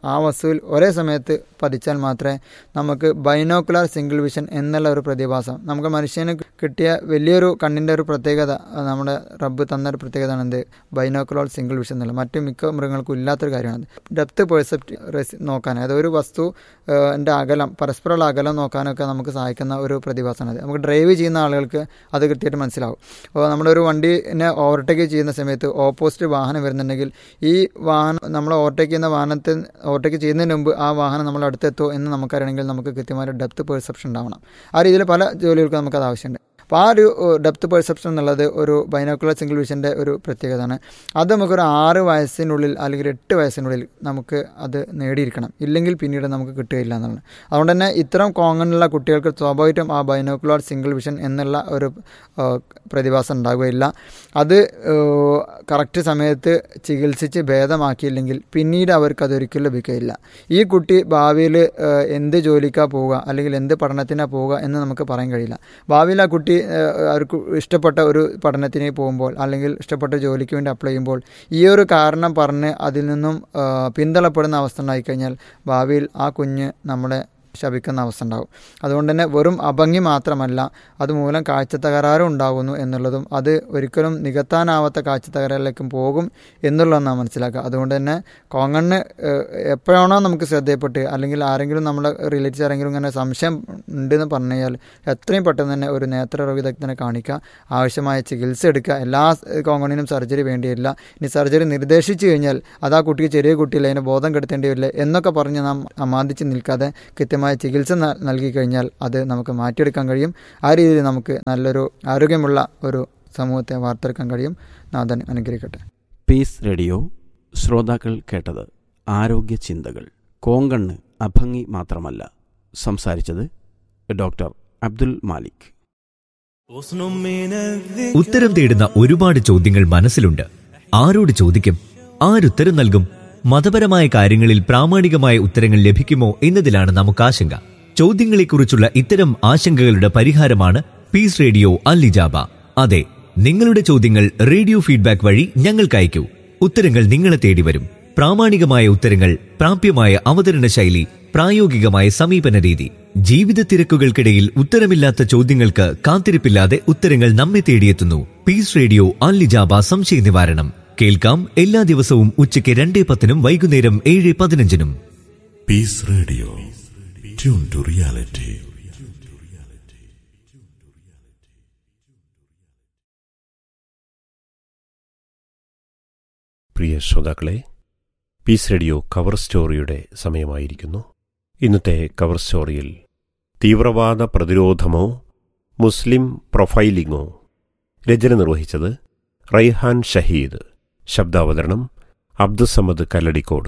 ആ വസ്തുവിൽ ഒരേ സമയത്ത് പതിച്ചാൽ മാത്രമേ നമുക്ക് ബൈനോക്കുലർ സിംഗിൾ വിഷൻ എന്നുള്ള ഒരു പ്രതിഭാസം നമുക്ക് മനുഷ്യന് കിട്ടിയ വലിയൊരു കണ്ണിൻ്റെ ഒരു പ്രത്യേകത അത് നമ്മുടെ റബ്ബ് തന്ന ഒരു പ്രത്യേകതയാണ് എന്ത് ബൈനോക്കുലർ സിംഗിൾ വിഷൻ എന്നുള്ളത് മറ്റു മിക്ക മൃഗങ്ങൾക്കും ഇല്ലാത്തൊരു കാര്യമാണ് ഡെപ്ത് പെർസെപ്റ്റ് നോക്കാൻ അതായത് ഒരു വസ്തു എൻ്റെ അകലം പരസ്പരമുള്ള അകലം നോക്കാനൊക്കെ നമുക്ക് സഹായിക്കുന്ന ഒരു പ്രതിഭാസമാണ് അത് നമുക്ക് ഡ്രൈവ് ചെയ്യുന്ന ആളുകൾക്ക് അത് കൃത്യമായിട്ട് മനസ്സിലാവും അപ്പോൾ നമ്മുടെ ഒരു വണ്ടിനെ ഓവർടേക്ക് ചെയ്യുന്ന സമയത്ത് ഓപ്പോസിറ്റ് വാഹനം വരുന്നുണ്ടെങ്കിൽ ഈ വാഹനം നമ്മൾ ഓവർടേക്ക് ചെയ്യുന്ന വാഹനത്തിൽ ഓവർടേക്ക് ചെയ്യുന്നതിന് മുമ്പ് ആ വാഹനം നമ്മൾ അടുത്തെത്തോ എന്ന് നമുക്കറിയണമെങ്കിൽ നമുക്ക് കൃത്യമായ ഡെപ്ത് പെർസെപ്ഷൻ ഉണ്ടാവണം ആ രീതിയിൽ പല ജോലികൾക്കും നമുക്കത് ആവശ്യമുണ്ട് അപ്പോൾ ആ ഒരു ഡെപ്ത് പെർസെപ്ഷൻ എന്നുള്ളത് ഒരു ബൈനോക്കുലർ സിംഗിൾ വിഷൻ്റെ ഒരു പ്രത്യേകതയാണ് അത് നമുക്കൊരു ആറ് വയസ്സിനുള്ളിൽ അല്ലെങ്കിൽ എട്ട് വയസ്സിനുള്ളിൽ നമുക്ക് അത് നേടിയിരിക്കണം ഇല്ലെങ്കിൽ പിന്നീട് നമുക്ക് കിട്ടുകയില്ല എന്നുള്ളത് അതുകൊണ്ട് തന്നെ ഇത്തരം കോങ്ങനുള്ള കുട്ടികൾക്ക് സ്വാഭാവികമായിട്ടും ആ ബൈനോക്കുലർ സിംഗിൾ വിഷൻ എന്നുള്ള ഒരു പ്രതിഭാസം ഉണ്ടാവുകയില്ല അത് കറക്റ്റ് സമയത്ത് ചികിത്സിച്ച് ഭേദമാക്കിയില്ലെങ്കിൽ പിന്നീട് അവർക്ക് അതൊരിക്കലും ലഭിക്കുകയില്ല ഈ കുട്ടി ഭാവിയിൽ എന്ത് ജോലിക്കാണ് പോവുക അല്ലെങ്കിൽ എന്ത് പഠനത്തിനാണ് പോവുക എന്ന് നമുക്ക് പറയാൻ കഴിയില്ല ഭാവിയിൽ ആ കുട്ടി അവർക്ക് ഇഷ്ടപ്പെട്ട ഒരു പഠനത്തിന് പോകുമ്പോൾ അല്ലെങ്കിൽ ഇഷ്ടപ്പെട്ട ജോലിക്ക് വേണ്ടി അപ്ലൈ ചെയ്യുമ്പോൾ ഈ ഒരു കാരണം പറഞ്ഞ് അതിൽ നിന്നും പിന്തള്ളപ്പെടുന്ന അവസ്ഥ ഉണ്ടായിക്കഴിഞ്ഞാൽ ഭാവിയിൽ ആ കുഞ്ഞ് നമ്മളെ ശപിക്കുന്ന അവസ്ഥ ഉണ്ടാകും അതുകൊണ്ട് തന്നെ വെറും അഭംഗി മാത്രമല്ല അതുമൂലം കാഴ്ച തകരാറും ഉണ്ടാകുന്നു എന്നുള്ളതും അത് ഒരിക്കലും നികത്താനാവാത്ത കാഴ്ച തകരാറിലേക്കും പോകും എന്നുള്ളതാണ് നാം മനസ്സിലാക്കുക അതുകൊണ്ട് തന്നെ കോങ്ങണ്ണ് എപ്പോഴാണോ നമുക്ക് ശ്രദ്ധയപ്പെട്ട് അല്ലെങ്കിൽ ആരെങ്കിലും നമ്മളെ റിലേറ്റീവ്സ് ആരെങ്കിലും ഇങ്ങനെ സംശയം ഉണ്ടെന്ന് പറഞ്ഞു കഴിഞ്ഞാൽ എത്രയും പെട്ടെന്ന് തന്നെ ഒരു നേത്ര വിദഗ്ധനെ കാണിക്കുക ആവശ്യമായ ചികിത്സ എടുക്കുക എല്ലാ കോങ്ങണിനും സർജറി വേണ്ടിയില്ല ഇനി സർജറി നിർദ്ദേശിച്ചു കഴിഞ്ഞാൽ അത് ആ കുട്ടിക്ക് ചെറിയ കുട്ടിയില്ല അതിന് ബോധം കെടുത്തേണ്ടി വരില്ല എന്നൊക്കെ പറഞ്ഞ് നാം അമാദിച്ച് നിൽക്കാതെ കൃത്യമായി ചികിത്സ നൽകി കഴിഞ്ഞാൽ അത് നമുക്ക് മാറ്റിയെടുക്കാൻ കഴിയും ആ രീതിയിൽ നമുക്ക് നല്ലൊരു ആരോഗ്യമുള്ള ഒരു സമൂഹത്തെ വാർത്തെടുക്കാൻ കഴിയും നാഥൻ അനുഗ്രഹിക്കട്ടെ പീസ് റേഡിയോ ശ്രോതാക്കൾ കേട്ടത് ആരോഗ്യ ചിന്തകൾ കോങ്കണ്ണ് അഭംഗി മാത്രമല്ല സംസാരിച്ചത് ഡോക്ടർ അബ്ദുൽ മാലിക് ഉത്തരം തേടുന്ന ഒരുപാട് ചോദ്യങ്ങൾ മനസ്സിലുണ്ട് ആരോട് ചോദിക്കും ആരുത്തരം നൽകും മതപരമായ കാര്യങ്ങളിൽ പ്രാമാണികമായ ഉത്തരങ്ങൾ ലഭിക്കുമോ എന്നതിലാണ് നമുക്ക് ആശങ്ക ചോദ്യങ്ങളെക്കുറിച്ചുള്ള ഇത്തരം ആശങ്കകളുടെ പരിഹാരമാണ് പീസ് റേഡിയോ അല്ലിജാബ അതെ നിങ്ങളുടെ ചോദ്യങ്ങൾ റേഡിയോ ഫീഡ്ബാക്ക് വഴി ഞങ്ങൾക്ക് അയക്കൂ ഉത്തരങ്ങൾ നിങ്ങളെ തേടി വരും പ്രാമാണികമായ ഉത്തരങ്ങൾ പ്രാപ്യമായ അവതരണ ശൈലി പ്രായോഗികമായ സമീപന രീതി ജീവിത തിരക്കുകൾക്കിടയിൽ ഉത്തരമില്ലാത്ത ചോദ്യങ്ങൾക്ക് കാത്തിരിപ്പില്ലാതെ ഉത്തരങ്ങൾ നമ്മെ തേടിയെത്തുന്നു പീസ് റേഡിയോ അല്ലിജാബ സംശയ നിവാരണം കേൾക്കാം എല്ലാ ദിവസവും ഉച്ചയ്ക്ക് രണ്ടേ പത്തിനും വൈകുന്നേരം ഏഴ് പതിനഞ്ചിനും peace radio tune to reality പ്രിയ ശ്രോതാക്കളെ പീസ് റേഡിയോ കവർ സ്റ്റോറിയുടെ സമയമായിരിക്കുന്നു ഇന്നത്തെ കവർ സ്റ്റോറിയിൽ തീവ്രവാദ പ്രതിരോധമോ മുസ്ലിം പ്രൊഫൈലിംഗോ രചന നിർവഹിച്ചത് റൈഹാൻ ഷഹീദ് ശബ്ദാവതരണം അബ്ദുസമദ് കല്ലടിക്കോട്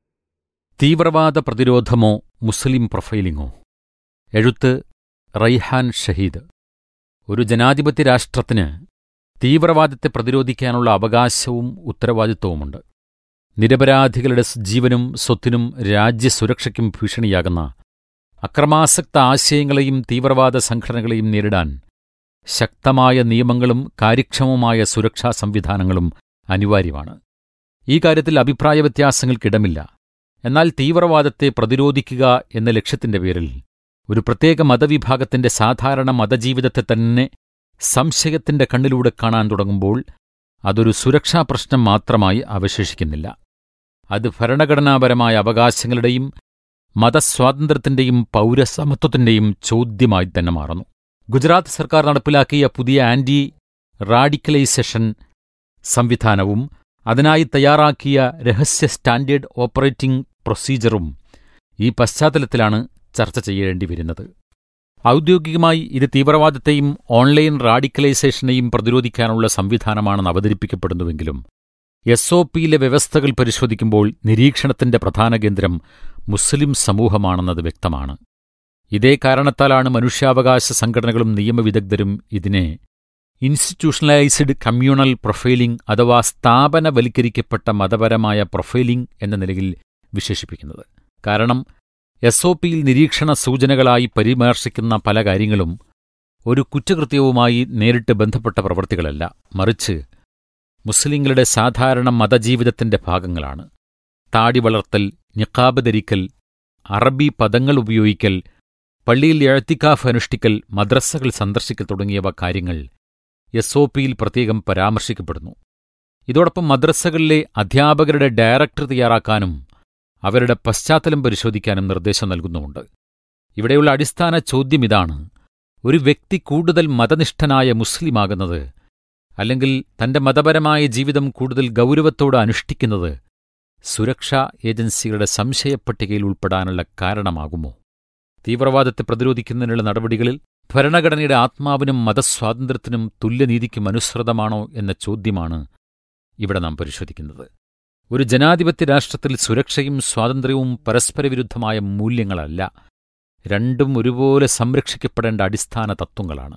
തീവ്രവാദ പ്രതിരോധമോ മുസ്ലിം പ്രൊഫൈലിംഗോ എഴുത്ത് റൈഹാൻ ഷഹീദ് ഒരു ജനാധിപത്യ രാഷ്ട്രത്തിന് തീവ്രവാദത്തെ പ്രതിരോധിക്കാനുള്ള അവകാശവും ഉത്തരവാദിത്വവുമുണ്ട് നിരപരാധികളുടെ ജീവനും സ്വത്തിനും രാജ്യസുരക്ഷയ്ക്കും ഭീഷണിയാകുന്ന അക്രമാസക്ത ആശയങ്ങളെയും തീവ്രവാദ സംഘടനകളെയും നേരിടാൻ ശക്തമായ നിയമങ്ങളും കാര്യക്ഷമമായ സുരക്ഷാ സംവിധാനങ്ങളും അനിവാര്യമാണ് ഈ കാര്യത്തിൽ അഭിപ്രായ വ്യത്യാസങ്ങൾക്കിടമില്ല എന്നാൽ തീവ്രവാദത്തെ പ്രതിരോധിക്കുക എന്ന ലക്ഷ്യത്തിന്റെ പേരിൽ ഒരു പ്രത്യേക മതവിഭാഗത്തിന്റെ സാധാരണ മതജീവിതത്തെ തന്നെ സംശയത്തിന്റെ കണ്ണിലൂടെ കാണാൻ തുടങ്ങുമ്പോൾ അതൊരു സുരക്ഷാ പ്രശ്നം മാത്രമായി അവശേഷിക്കുന്നില്ല അത് ഭരണഘടനാപരമായ അവകാശങ്ങളുടെയും മതസ്വാതന്ത്ര്യത്തിന്റെയും പൗരസമത്വത്തിന്റെയും ചോദ്യമായി തന്നെ മാറുന്നു ഗുജറാത്ത് സർക്കാർ നടപ്പിലാക്കിയ പുതിയ ആന്റി റാഡിക്കലൈസേഷൻ സംവിധാനവും അതിനായി തയ്യാറാക്കിയ രഹസ്യ സ്റ്റാൻഡേർഡ് ഓപ്പറേറ്റിംഗ് പ്രൊസീജറും ഈ പശ്ചാത്തലത്തിലാണ് ചർച്ച ചെയ്യേണ്ടി വരുന്നത് ഔദ്യോഗികമായി ഇത് തീവ്രവാദത്തെയും ഓൺലൈൻ റാഡിക്കലൈസേഷനെയും പ്രതിരോധിക്കാനുള്ള സംവിധാനമാണെന്ന് അവതരിപ്പിക്കപ്പെടുന്നുവെങ്കിലും എസ് ഒ പിയിലെ വ്യവസ്ഥകൾ പരിശോധിക്കുമ്പോൾ നിരീക്ഷണത്തിന്റെ പ്രധാന കേന്ദ്രം മുസ്ലിം സമൂഹമാണെന്നത് വ്യക്തമാണ് ഇതേ കാരണത്താലാണ് മനുഷ്യാവകാശ സംഘടനകളും നിയമവിദഗ്ധരും ഇതിനെ ഇൻസ്റ്റിറ്റ്യൂഷണലൈസ്ഡ് കമ്മ്യൂണൽ പ്രൊഫൈലിംഗ് അഥവാ സ്ഥാപനവൽക്കരിക്കപ്പെട്ട മതപരമായ പ്രൊഫൈലിംഗ് എന്ന നിലയിൽ വിശേഷിപ്പിക്കുന്നത് കാരണം എസ് ഒ പിയിൽ നിരീക്ഷണ സൂചനകളായി പരാമർശിക്കുന്ന പല കാര്യങ്ങളും ഒരു കുറ്റകൃത്യവുമായി നേരിട്ട് ബന്ധപ്പെട്ട പ്രവൃത്തികളല്ല മറിച്ച് മുസ്ലിങ്ങളുടെ സാധാരണ മതജീവിതത്തിന്റെ ഭാഗങ്ങളാണ് താടി വളർത്തൽ നിക്കാബ് ധരിക്കൽ അറബി പദങ്ങൾ ഉപയോഗിക്കൽ പള്ളിയിൽ എഴത്തിക്കാഫ് അനുഷ്ഠിക്കൽ മദ്രസകൾ സന്ദർശിക്കൽ തുടങ്ങിയവ കാര്യങ്ങൾ എസ് ഒ പിയിൽ പ്രത്യേകം പരാമർശിക്കപ്പെടുന്നു ഇതോടൊപ്പം മദ്രസകളിലെ അധ്യാപകരുടെ ഡയറക്ടർ തയ്യാറാക്കാനും അവരുടെ പശ്ചാത്തലം പരിശോധിക്കാനും നിർദ്ദേശം നൽകുന്നുമുണ്ട് ഇവിടെയുള്ള അടിസ്ഥാന ചോദ്യം ഇതാണ് ഒരു വ്യക്തി കൂടുതൽ മതനിഷ്ഠനായ മുസ്ലിമാകുന്നത് അല്ലെങ്കിൽ തന്റെ മതപരമായ ജീവിതം കൂടുതൽ ഗൗരവത്തോടെ അനുഷ്ഠിക്കുന്നത് സുരക്ഷാ ഏജൻസികളുടെ സംശയപ്പട്ടികയിൽ ഉൾപ്പെടാനുള്ള കാരണമാകുമോ തീവ്രവാദത്തെ പ്രതിരോധിക്കുന്നതിനുള്ള നടപടികളിൽ ഭരണഘടനയുടെ ആത്മാവിനും മതസ്വാതന്ത്ര്യത്തിനും തുല്യനീതിക്കും അനുസൃതമാണോ എന്ന ചോദ്യമാണ് ഇവിടെ നാം പരിശോധിക്കുന്നത് ഒരു ജനാധിപത്യ രാഷ്ട്രത്തിൽ സുരക്ഷയും സ്വാതന്ത്ര്യവും പരസ്പരവിരുദ്ധമായ മൂല്യങ്ങളല്ല രണ്ടും ഒരുപോലെ സംരക്ഷിക്കപ്പെടേണ്ട അടിസ്ഥാന തത്വങ്ങളാണ്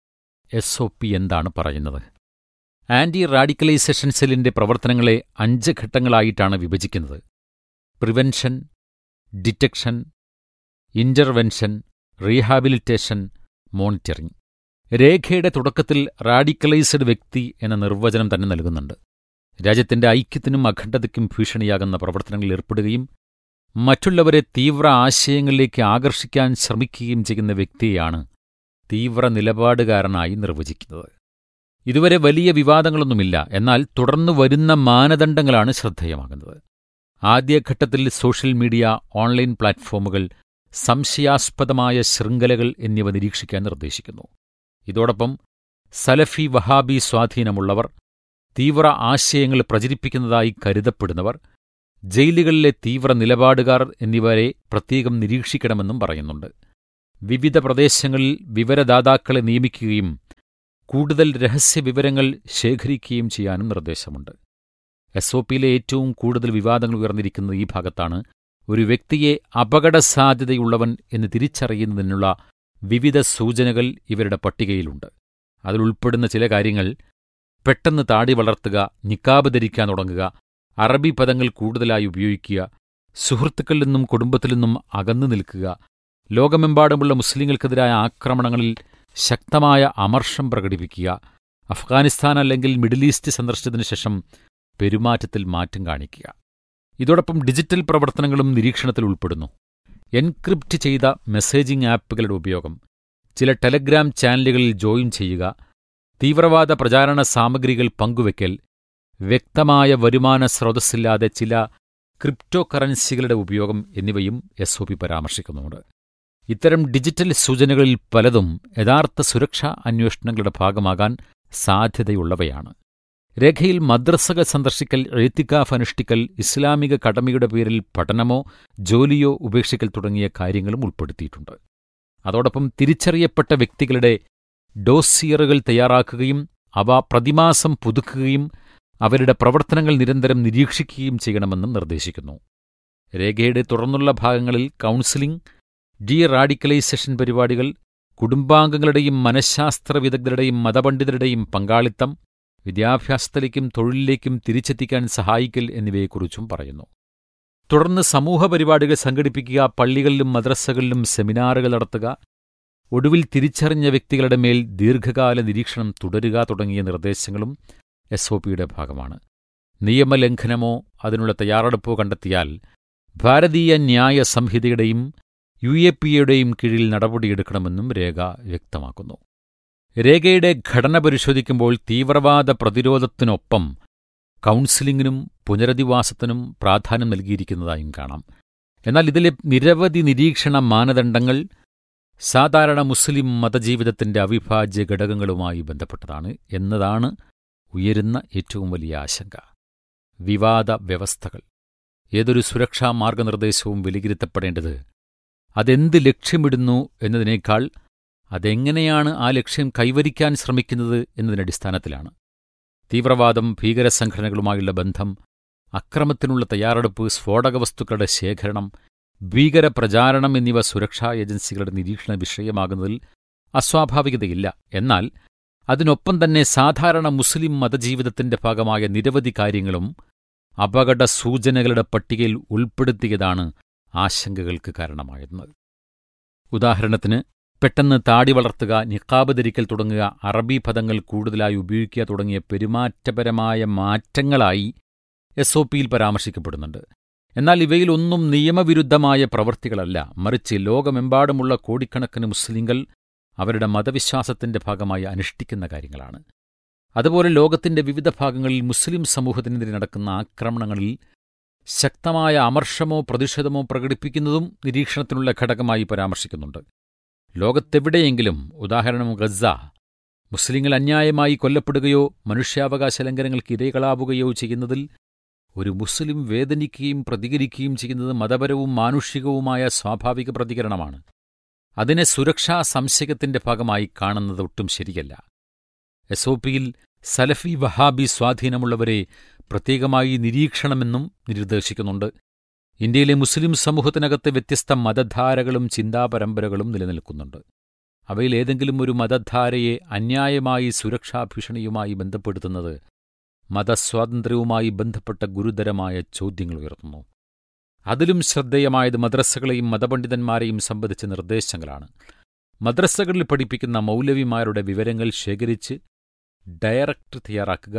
എസ് ഒ പി എന്താണ് പറയുന്നത് ആന്റി റാഡിക്കലൈസേഷൻ സെല്ലിന്റെ പ്രവർത്തനങ്ങളെ അഞ്ച് ഘട്ടങ്ങളായിട്ടാണ് വിഭജിക്കുന്നത് prevention detection intervention rehabilitation monitoring രേഖയുടെ തുടക്കത്തിൽ റാഡിക്കലൈസ്ഡ് വ്യക്തി എന്ന നിർവചനം തന്നെ നൽകുന്നുണ്ട് രാജ്യത്തിന്റെ ഐക്യത്തിനും അഖണ്ഡതയ്ക്കും ഭീഷണിയാകുന്ന പ്രവർത്തനങ്ങളിൽ ഏർപ്പെടുകയും മറ്റുള്ളവരെ തീവ്ര ആശയങ്ങളിലേക്ക് ആകർഷിക്കാൻ ശ്രമിക്കുകയും ചെയ്യുന്ന വ്യക്തിയെയാണ് തീവ്ര നിലപാടുകാരനായി നിർവചിക്കുന്നത് ഇതുവരെ വലിയ വിവാദങ്ങളൊന്നുമില്ല എന്നാൽ തുടർന്നു വരുന്ന മാനദണ്ഡങ്ങളാണ് ശ്രദ്ധേയമാകുന്നത് ആദ്യഘട്ടത്തിൽ സോഷ്യൽ മീഡിയ ഓൺലൈൻ പ്ലാറ്റ്ഫോമുകൾ സംശയാസ്പദമായ ശൃംഖലകൾ എന്നിവ നിരീക്ഷിക്കാൻ നിർദ്ദേശിക്കുന്നു ഇതോടൊപ്പം സലഫി വഹാബി സ്വാധീനമുള്ളവർ തീവ്ര ആശയങ്ങൾ പ്രചരിപ്പിക്കുന്നതായി കരുതപ്പെടുന്നവർ ജയിലുകളിലെ തീവ്ര നിലപാടുകാർ എന്നിവരെ പ്രത്യേകം നിരീക്ഷിക്കണമെന്നും പറയുന്നുണ്ട് വിവിധ പ്രദേശങ്ങളിൽ വിവരദാതാക്കളെ നിയമിക്കുകയും കൂടുതൽ രഹസ്യ വിവരങ്ങൾ ശേഖരിക്കുകയും ചെയ്യാനും നിർദ്ദേശമുണ്ട് എസ് ഒ പിയിലെ ഏറ്റവും കൂടുതൽ വിവാദങ്ങൾ ഉയർന്നിരിക്കുന്നത് ഈ ഭാഗത്താണ് ഒരു വ്യക്തിയെ അപകടസാധ്യതയുള്ളവൻ എന്ന് തിരിച്ചറിയുന്നതിനുള്ള വിവിധ സൂചനകൾ ഇവരുടെ പട്ടികയിലുണ്ട് അതിലുൾപ്പെടുന്ന ചില കാര്യങ്ങൾ പെട്ടെന്ന് താടി വളർത്തുക നിക്കാബ് ധരിക്കാൻ തുടങ്ങുക അറബി പദങ്ങൾ കൂടുതലായി ഉപയോഗിക്കുക സുഹൃത്തുക്കളിൽ നിന്നും കുടുംബത്തിൽ നിന്നും അകന്നു നിൽക്കുക ലോകമെമ്പാടുമുള്ള മുസ്ലിങ്ങൾക്കെതിരായ ആക്രമണങ്ങളിൽ ശക്തമായ അമർഷം പ്രകടിപ്പിക്കുക അഫ്ഗാനിസ്ഥാൻ അല്ലെങ്കിൽ മിഡിൽ ഈസ്റ്റ് സന്ദർശനത്തിനു ശേഷം പെരുമാറ്റത്തിൽ മാറ്റം കാണിക്കുക ഇതോടൊപ്പം ഡിജിറ്റൽ പ്രവർത്തനങ്ങളും നിരീക്ഷണത്തിൽ ഉൾപ്പെടുന്നു എൻക്രിപ്റ്റ് ചെയ്ത മെസ്സേജിംഗ് ആപ്പുകളുടെ ഉപയോഗം ചില ടെലഗ്രാം ചാനലുകളിൽ ജോയിൻ ചെയ്യുക തീവ്രവാദ പ്രചാരണ സാമഗ്രികൾ പങ്കുവെക്കൽ വ്യക്തമായ വരുമാന സ്രോതസ്സില്ലാതെ ചില ക്രിപ്റ്റോ കറൻസികളുടെ ഉപയോഗം എന്നിവയും എസ് ഒ പി പരാമർശിക്കുന്നുണ്ട് ഇത്തരം ഡിജിറ്റൽ സൂചനകളിൽ പലതും യഥാർത്ഥ സുരക്ഷാ അന്വേഷണങ്ങളുടെ ഭാഗമാകാൻ സാധ്യതയുള്ളവയാണ് രേഖയിൽ മദ്രസകൾ സന്ദർശിക്കൽ എഴുത്തിക്കാഫ് അനുഷ്ഠിക്കൽ ഇസ്ലാമിക കടമയുടെ പേരിൽ പഠനമോ ജോലിയോ ഉപേക്ഷിക്കൽ തുടങ്ങിയ കാര്യങ്ങളും ഉൾപ്പെടുത്തിയിട്ടുണ്ട് അതോടൊപ്പം തിരിച്ചറിയപ്പെട്ട വ്യക്തികളുടെ ഡോസിയറുകൾ തയ്യാറാക്കുകയും അവ പ്രതിമാസം പുതുക്കുകയും അവരുടെ പ്രവർത്തനങ്ങൾ നിരന്തരം നിരീക്ഷിക്കുകയും ചെയ്യണമെന്നും നിർദ്ദേശിക്കുന്നു രേഖയുടെ തുടർന്നുള്ള ഭാഗങ്ങളിൽ കൗൺസിലിംഗ് ഡി റാഡിക്കലൈസേഷൻ പരിപാടികൾ കുടുംബാംഗങ്ങളുടെയും മനഃശാസ്ത്ര വിദഗ്ധരുടെയും മതപണ്ഡിതരുടെയും പങ്കാളിത്തം വിദ്യാഭ്യാസത്തിലേക്കും തൊഴിലിലേക്കും തിരിച്ചെത്തിക്കാൻ സഹായിക്കൽ എന്നിവയെക്കുറിച്ചും പറയുന്നു തുടർന്ന് സമൂഹ പരിപാടികൾ സംഘടിപ്പിക്കുക പള്ളികളിലും മദ്രസകളിലും സെമിനാറുകൾ നടത്തുക ഒടുവിൽ തിരിച്ചറിഞ്ഞ വ്യക്തികളുടെ മേൽ ദീർഘകാല നിരീക്ഷണം തുടരുക തുടങ്ങിയ നിർദ്ദേശങ്ങളും എസ് ഒ പിയുടെ ഭാഗമാണ് നിയമലംഘനമോ അതിനുള്ള തയ്യാറെടുപ്പോ കണ്ടെത്തിയാൽ ഭാരതീയ ന്യായ സംഹിതയുടെയും യു എ പി എയുടെയും കീഴിൽ നടപടിയെടുക്കണമെന്നും രേഖ വ്യക്തമാക്കുന്നു രേഖയുടെ ഘടന പരിശോധിക്കുമ്പോൾ തീവ്രവാദ പ്രതിരോധത്തിനൊപ്പം കൗൺസിലിംഗിനും പുനരധിവാസത്തിനും പ്രാധാന്യം നൽകിയിരിക്കുന്നതായും കാണാം എന്നാൽ ഇതിലെ നിരവധി നിരീക്ഷണ മാനദണ്ഡങ്ങൾ സാധാരണ മുസ്ലിം മതജീവിതത്തിന്റെ അവിഭാജ്യ ഘടകങ്ങളുമായി ബന്ധപ്പെട്ടതാണ് എന്നതാണ് ഉയരുന്ന ഏറ്റവും വലിയ ആശങ്ക വിവാദ വ്യവസ്ഥകൾ ഏതൊരു സുരക്ഷാ മാർഗനിർദ്ദേശവും വിലയിരുത്തപ്പെടേണ്ടത് അതെന്ത് ലക്ഷ്യമിടുന്നു എന്നതിനേക്കാൾ അതെങ്ങനെയാണ് ആ ലക്ഷ്യം കൈവരിക്കാൻ ശ്രമിക്കുന്നത് എന്നതിനടിസ്ഥാനത്തിലാണ് തീവ്രവാദം ഭീകരസംഘടനകളുമായുള്ള ബന്ധം അക്രമത്തിനുള്ള തയ്യാറെടുപ്പ് സ്ഫോടക വസ്തുക്കളുടെ ശേഖരണം ഭീകരപ്രചാരണം എന്നിവ സുരക്ഷാ ഏജൻസികളുടെ നിരീക്ഷണ വിഷയമാകുന്നതിൽ അസ്വാഭാവികതയില്ല എന്നാൽ അതിനൊപ്പം തന്നെ സാധാരണ മുസ്ലിം മതജീവിതത്തിന്റെ ഭാഗമായ നിരവധി കാര്യങ്ങളും അപകട സൂചനകളുടെ പട്ടികയിൽ ഉൾപ്പെടുത്തിയതാണ് ആശങ്കകൾക്ക് കാരണമായിരുന്നത് ഉദാഹരണത്തിന് പെട്ടെന്ന് താടി വളർത്തുക നിക്കാബ് ധരിക്കൽ തുടങ്ങുക അറബി പദങ്ങൾ കൂടുതലായി ഉപയോഗിക്കുക തുടങ്ങിയ പെരുമാറ്റപരമായ മാറ്റങ്ങളായി എസ് ഒ പിയിൽ പരാമർശിക്കപ്പെടുന്നുണ്ട് എന്നാൽ ഇവയിലൊന്നും നിയമവിരുദ്ധമായ പ്രവൃത്തികളല്ല മറിച്ച് ലോകമെമ്പാടുമുള്ള കോടിക്കണക്കിന് മുസ്ലിങ്ങൾ അവരുടെ മതവിശ്വാസത്തിന്റെ ഭാഗമായി അനുഷ്ഠിക്കുന്ന കാര്യങ്ങളാണ് അതുപോലെ ലോകത്തിന്റെ വിവിധ ഭാഗങ്ങളിൽ മുസ്ലിം സമൂഹത്തിനെതിരെ നടക്കുന്ന ആക്രമണങ്ങളിൽ ശക്തമായ അമർഷമോ പ്രതിഷേധമോ പ്രകടിപ്പിക്കുന്നതും നിരീക്ഷണത്തിനുള്ള ഘടകമായി പരാമർശിക്കുന്നുണ്ട് ലോകത്തെവിടെയെങ്കിലും ഉദാഹരണം ഗസ മുസ്ലിങ്ങൾ അന്യായമായി കൊല്ലപ്പെടുകയോ മനുഷ്യാവകാശ ലംഘനങ്ങൾക്ക് ഇരകളാവുകയോ ചെയ്യുന്നതിൽ ഒരു മുസ്ലിം വേദനിക്കുകയും പ്രതികരിക്കുകയും ചെയ്യുന്നത് മതപരവും മാനുഷികവുമായ സ്വാഭാവിക പ്രതികരണമാണ് അതിനെ സുരക്ഷാ സംശയത്തിന്റെ ഭാഗമായി കാണുന്നത് ഒട്ടും ശരിയല്ല എസ് ഒ പിയിൽ സലഫി വഹാബി സ്വാധീനമുള്ളവരെ പ്രത്യേകമായി നിരീക്ഷണമെന്നും നിർദ്ദേശിക്കുന്നുണ്ട് ഇന്ത്യയിലെ മുസ്ലിം സമൂഹത്തിനകത്ത് വ്യത്യസ്ത മതധാരകളും ചിന്താപരമ്പരകളും നിലനിൽക്കുന്നുണ്ട് അവയിൽ ഏതെങ്കിലും ഒരു മതധാരയെ അന്യായമായി സുരക്ഷാ ഭീഷണിയുമായി ബന്ധപ്പെടുത്തുന്നത് മതസ്വാതന്ത്ര്യവുമായി ബന്ധപ്പെട്ട ഗുരുതരമായ ചോദ്യങ്ങൾ ഉയർത്തുന്നു അതിലും ശ്രദ്ധേയമായത് മദ്രസകളെയും മതപണ്ഡിതന്മാരെയും സംബന്ധിച്ച നിർദ്ദേശങ്ങളാണ് മദ്രസകളിൽ പഠിപ്പിക്കുന്ന മൗലവിമാരുടെ വിവരങ്ങൾ ശേഖരിച്ച് ഡയറക്ടർ തയ്യാറാക്കുക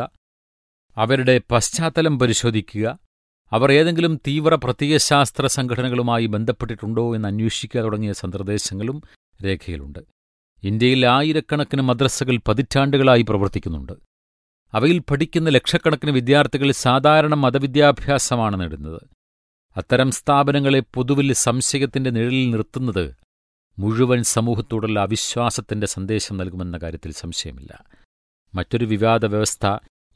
അവരുടെ പശ്ചാത്തലം പരിശോധിക്കുക അവർ ഏതെങ്കിലും തീവ്ര പ്രത്യയശാസ്ത്ര സംഘടനകളുമായി ബന്ധപ്പെട്ടിട്ടുണ്ടോ എന്ന് അന്വേഷിക്കുക തുടങ്ങിയ നിർദ്ദേശങ്ങളും രേഖയിലുണ്ട് ഇന്ത്യയിൽ ആയിരക്കണക്കിന് മദ്രസകൾ പതിറ്റാണ്ടുകളായി പ്രവർത്തിക്കുന്നുണ്ട് അവയിൽ പഠിക്കുന്ന ലക്ഷക്കണക്കിന് വിദ്യാർത്ഥികൾ സാധാരണ മതവിദ്യാഭ്യാസമാണ് നേടുന്നത് അത്തരം സ്ഥാപനങ്ങളെ പൊതുവിൽ സംശയത്തിന്റെ നിഴലിൽ നിർത്തുന്നത് മുഴുവൻ സമൂഹത്തോടുള്ള അവിശ്വാസത്തിന്റെ സന്ദേശം നൽകുമെന്ന കാര്യത്തിൽ സംശയമില്ല മറ്റൊരു വിവാദ വ്യവസ്ഥ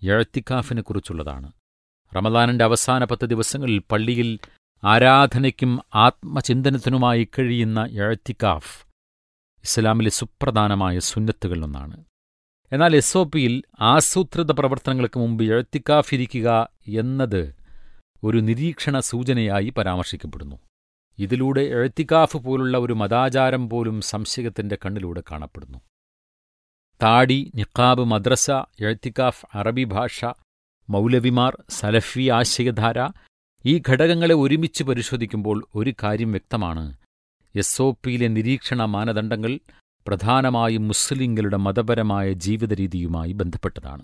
എഴത്തിക്കാഫിനെക്കുറിച്ചുള്ളതാണ് റമദാനിന്റെ അവസാന പത്ത് ദിവസങ്ങളിൽ പള്ളിയിൽ ആരാധനയ്ക്കും ആത്മചിന്തനത്തിനുമായി കഴിയുന്ന എഴത്തിക്കാഫ് ഇസ്ലാമിലെ സുപ്രധാനമായ സുന്നത്തുകളിലൊന്നാണ് എന്നാൽ എസ് ഒ പിയിൽ ആസൂത്രിത പ്രവർത്തനങ്ങൾക്ക് മുമ്പ് എഴുത്തിക്കാഫിരിക്കുക എന്നത് ഒരു നിരീക്ഷണ സൂചനയായി പരാമർശിക്കപ്പെടുന്നു ഇതിലൂടെ എഴുത്തിക്കാഫ് പോലുള്ള ഒരു മതാചാരം പോലും സംശയത്തിന്റെ കണ്ണിലൂടെ കാണപ്പെടുന്നു താടി നിക്കാബ് മദ്രസ എഴുത്തിക്കാഫ് അറബി ഭാഷ മൗലവിമാർ സലഫി ആശയധാര ഈ ഘടകങ്ങളെ ഒരുമിച്ച് പരിശോധിക്കുമ്പോൾ ഒരു കാര്യം വ്യക്തമാണ് എസ് ഒ പിയിലെ നിരീക്ഷണ മാനദണ്ഡങ്ങൾ പ്രധാനമായും മുസ്ലിങ്ങളുടെ മതപരമായ ജീവിതരീതിയുമായി ബന്ധപ്പെട്ടതാണ്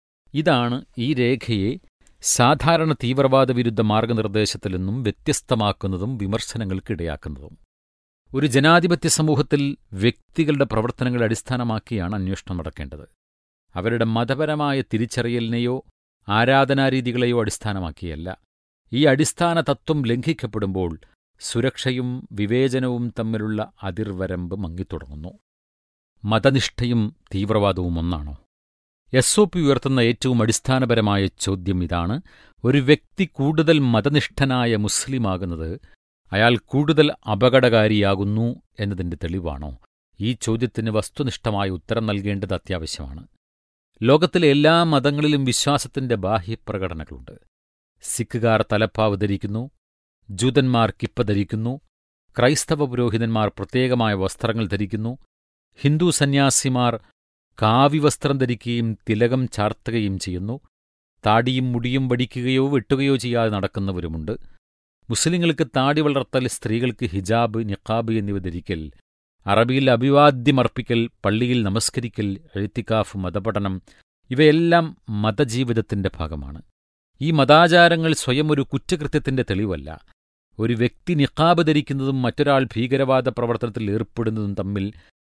ഇതാണ് ഈ രേഖയെ സാധാരണ തീവ്രവാദ വിരുദ്ധ മാർഗനിർദ്ദേശത്തിൽ നിന്നും വ്യത്യസ്തമാക്കുന്നതും വിമർശനങ്ങൾക്കിടയാക്കുന്നതും ഒരു ജനാധിപത്യ സമൂഹത്തിൽ വ്യക്തികളുടെ പ്രവർത്തനങ്ങളെ അടിസ്ഥാനമാക്കിയാണ് അന്വേഷണം നടക്കേണ്ടത് അവരുടെ മതപരമായ തിരിച്ചറിയലിനെയോ ആരാധനാരീതികളെയോ അടിസ്ഥാനമാക്കിയല്ല ഈ അടിസ്ഥാന തത്വം ലംഘിക്കപ്പെടുമ്പോൾ സുരക്ഷയും വിവേചനവും തമ്മിലുള്ള അതിർവരമ്പ് മങ്ങിത്തുടങ്ങുന്നു മതനിഷ്ഠയും തീവ്രവാദവും ഒന്നാണോ എസ് ഒ പി ഉയർത്തുന്ന ഏറ്റവും അടിസ്ഥാനപരമായ ചോദ്യം ഇതാണ് ഒരു വ്യക്തി കൂടുതൽ മതനിഷ്ഠനായ മുസ്ലിമാകുന്നത് അയാൾ കൂടുതൽ അപകടകാരിയാകുന്നു എന്നതിന്റെ തെളിവാണോ ഈ ചോദ്യത്തിന് വസ്തുനിഷ്ഠമായ ഉത്തരം നൽകേണ്ടത് അത്യാവശ്യമാണ് ലോകത്തിലെ എല്ലാ മതങ്ങളിലും വിശ്വാസത്തിന്റെ ബാഹ്യപ്രകടനങ്ങളുണ്ട് സിഖുകാർ തലപ്പാവ് ധരിക്കുന്നു ജൂതന്മാർ കിപ്പ ധരിക്കുന്നു ക്രൈസ്തവ പുരോഹിതന്മാർ പ്രത്യേകമായ വസ്ത്രങ്ങൾ ധരിക്കുന്നു ഹിന്ദു സന്യാസിമാർ കാവിവസ്ത്രം ധരിക്കുകയും തിലകം ചാർത്തുകയും ചെയ്യുന്നു താടിയും മുടിയും വടിക്കുകയോ വെട്ടുകയോ ചെയ്യാതെ നടക്കുന്നവരുമുണ്ട് മുസ്ലിങ്ങൾക്ക് താടി വളർത്തൽ സ്ത്രീകൾക്ക് ഹിജാബ് നിഖാബ് എന്നിവ ധരിക്കൽ അറബിയിൽ അഭിവാദ്യമർപ്പിക്കൽ പള്ളിയിൽ നമസ്കരിക്കൽ എഴുത്തിക്കാഫ് മതപഠനം ഇവയെല്ലാം മതജീവിതത്തിന്റെ ഭാഗമാണ് ഈ മതാചാരങ്ങൾ സ്വയം ഒരു കുറ്റകൃത്യത്തിന്റെ തെളിവല്ല ഒരു വ്യക്തി നിഖാബ് ധരിക്കുന്നതും മറ്റൊരാൾ ഭീകരവാദ പ്രവർത്തനത്തിൽ ഏർപ്പെടുന്നതും തമ്മിൽ